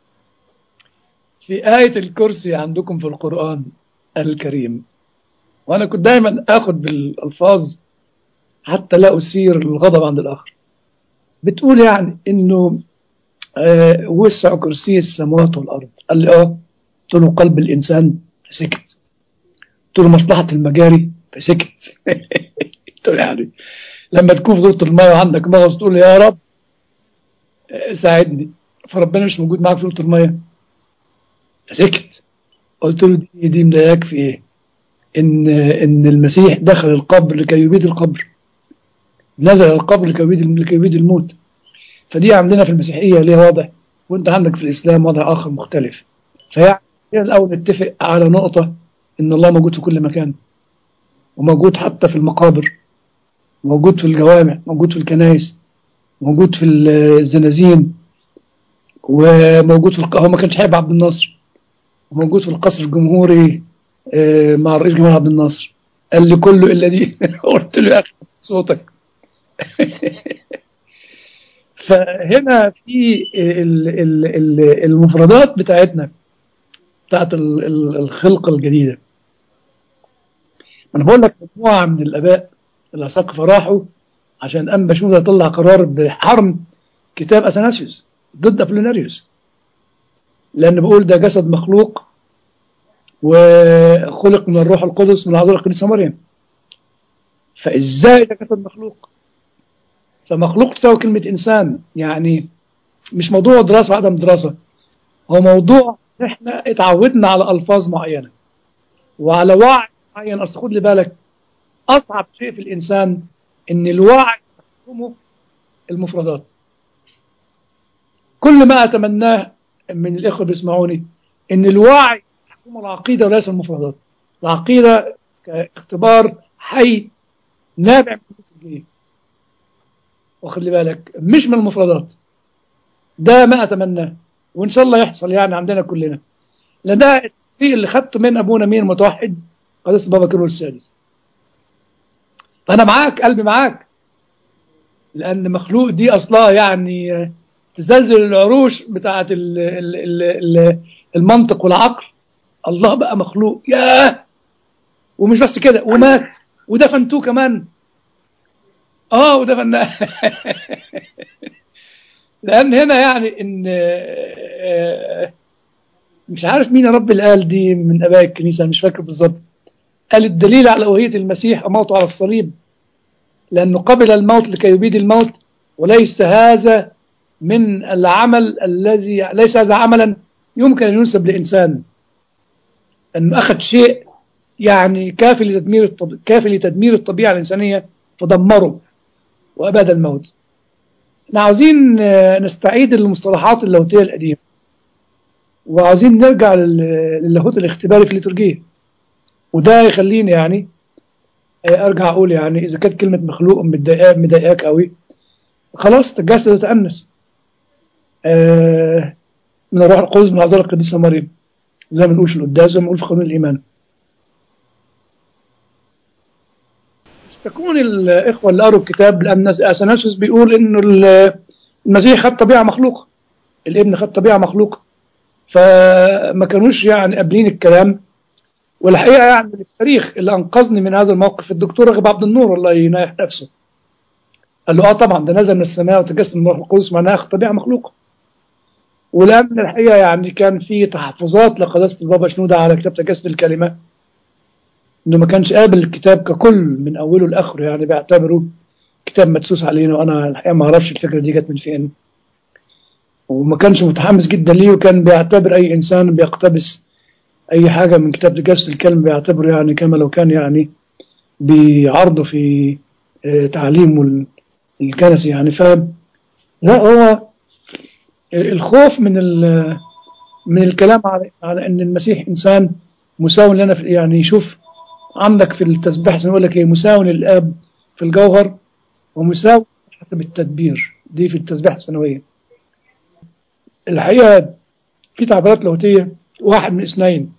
في آية الكرسي عندكم في القرآن الكريم وأنا كنت دايما آخد بالألفاظ حتى لا أثير الغضب عند الآخر بتقول يعني إنه آه وسع كرسي السماوات والأرض قال لي آه قلت له قلب الإنسان فسكت قلت له مصلحة المجاري فسكت قلت له يعني لما تكون في دورة المية وعندك مغص تقول يا رب ساعدني فربنا مش موجود معاك في دورة المية فسكت قلت له دي, دي مضايقاك في ايه؟ ان ان المسيح دخل القبر لكي يبيد القبر نزل القبر لكي يبيد لكي يبيد الموت فدي عندنا في المسيحيه ليه واضح وانت عندك في الاسلام وضع اخر مختلف فيعني الاول نتفق على نقطه ان الله موجود في كل مكان وموجود حتى في المقابر موجود في الجوامع موجود في الكنائس موجود في الزنازين وموجود في الق... هو ما كانش حابب عبد الناصر وموجود في القصر الجمهوري مع الرئيس جمال عبد الناصر قال لي كله الا دي قلت له يا اخي صوتك فهنا في المفردات بتاعتنا بتاعت الخلقة الجديدة انا بقول لك مجموعة من الاباء الاساقفة راحوا عشان انبا شنودة طلع قرار بحرم كتاب اثناسيوس ضد ابوليناريوس لان بقول ده جسد مخلوق وخلق من الروح القدس من عذراء القديسه مريم فازاي ده جسد مخلوق فمخلوق تساوي كلمه انسان يعني مش موضوع دراسه وعدم دراسه هو موضوع احنا اتعودنا على الفاظ معينه وعلى وعي معين اصل خد لي بالك اصعب شيء في الانسان ان الوعي يحكمه المفردات كل ما اتمناه من الاخوه بيسمعوني ان الوعي يحكم العقيده وليس المفردات العقيده كاختبار حي نابع من التوجيه واخد لي بالك مش من المفردات ده ما اتمناه وان شاء الله يحصل يعني عندنا كلنا لان ده التوفيق اللي خدته من ابونا مين متوحد قدس بابا كيرلس السادس فانا معاك قلبي معاك لأن مخلوق دي أصلها يعني تزلزل العروش بتاعت ال- ال- ال- ال- المنطق والعقل الله بقى مخلوق ياه ومش بس كده ومات ودفنتوه كمان اه ودفناه لأن هنا يعني إن آه، مش عارف مين يا رب اللي قال دي من اباء الكنيسه مش فاكر بالظبط قال الدليل على الوهيه المسيح موته على الصليب لانه قبل الموت لكي يبيد الموت وليس هذا من العمل الذي ليس هذا عملا يمكن ان ينسب لانسان انه اخذ شيء يعني كافي لتدمير الطب... كافي لتدمير الطبيعه الانسانيه فدمره واباد الموت. احنا عاوزين آه، نستعيد المصطلحات اللاهوتيه القديمه. وعايزين نرجع لل- للاهوت الاختباري في الليتورجية وده يخليني يعني آه، ارجع اقول يعني اذا كانت كلمه مخلوق مضايقاك مضايقاك قوي خلاص تجسد وتأنس آه، من الروح القدس من اعضاء القديسه مريم زي ما بنقول في القداس زي ما بنقول في قانون الايمان تكون الاخوه اللي قروا الكتاب لان اثناسيوس بيقول انه ال- المسيح خد طبيعه مخلوقه الابن خد طبيعه مخلوقه فما كانوش يعني قابلين الكلام والحقيقه يعني التاريخ اللي انقذني من هذا الموقف الدكتور رغب عبد النور الله يناح نفسه قال له اه طبعا ده نزل من السماء وتجسد من الروح القدس معناها خد طبيعه مخلوقه ولان الحقيقه يعني كان في تحفظات لقداسه البابا شنوده على كتاب تجسد الكلمه انه ما كانش قابل الكتاب ككل من اوله لاخره يعني بيعتبره كتاب مدسوس علينا وانا الحقيقه ما اعرفش الفكره دي جت من فين وما كانش متحمس جدا ليه وكان بيعتبر اي انسان بيقتبس اي حاجه من كتاب تجسد الكلمه بيعتبره يعني كما لو كان يعني بيعرضه في آه، تعليمه ال- الكنسي يعني ف لا هو الخوف من ال- من الكلام على على ان المسيح انسان مساو لنا في يعني شوف عندك في التسبيح يقول لك ايه مساو للاب في الجوهر ومساو حسب التدبير دي في التسبيح السنويه الحقيقه في تعبيرات لاهوتيه واحد من اثنين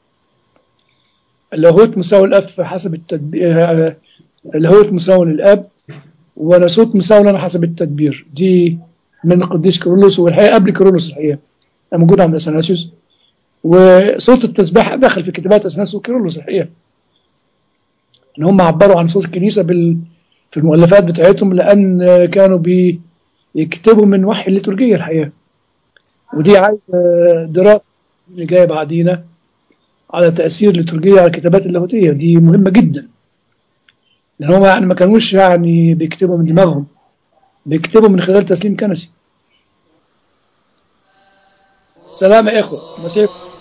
اللاهوت مساوي الاب حسب التدبير اللاهوت مساوي للاب وناسوت مساوي لنا حسب التدبير دي من القديس كيرلس والحقيقه قبل كيرلس الحقيقه موجود عند اثناسيوس وصوت التسبيح دخل في كتابات اثناسيوس وكيرلس الحقيقه ان هم عبروا عن صوت الكنيسه بال في المؤلفات بتاعتهم لان كانوا بيكتبوا من وحي الليتورجيه الحقيقه ودي عايزه دراسه اللي جايه بعدينا على تاثير الليتورجيه على الكتابات اللاهوتيه دي مهمه جدا لان هم يعني ما كانوش يعني بيكتبوا من دماغهم بيكتبوا من خلال تسليم كنسي سلام يا اخوه مسيح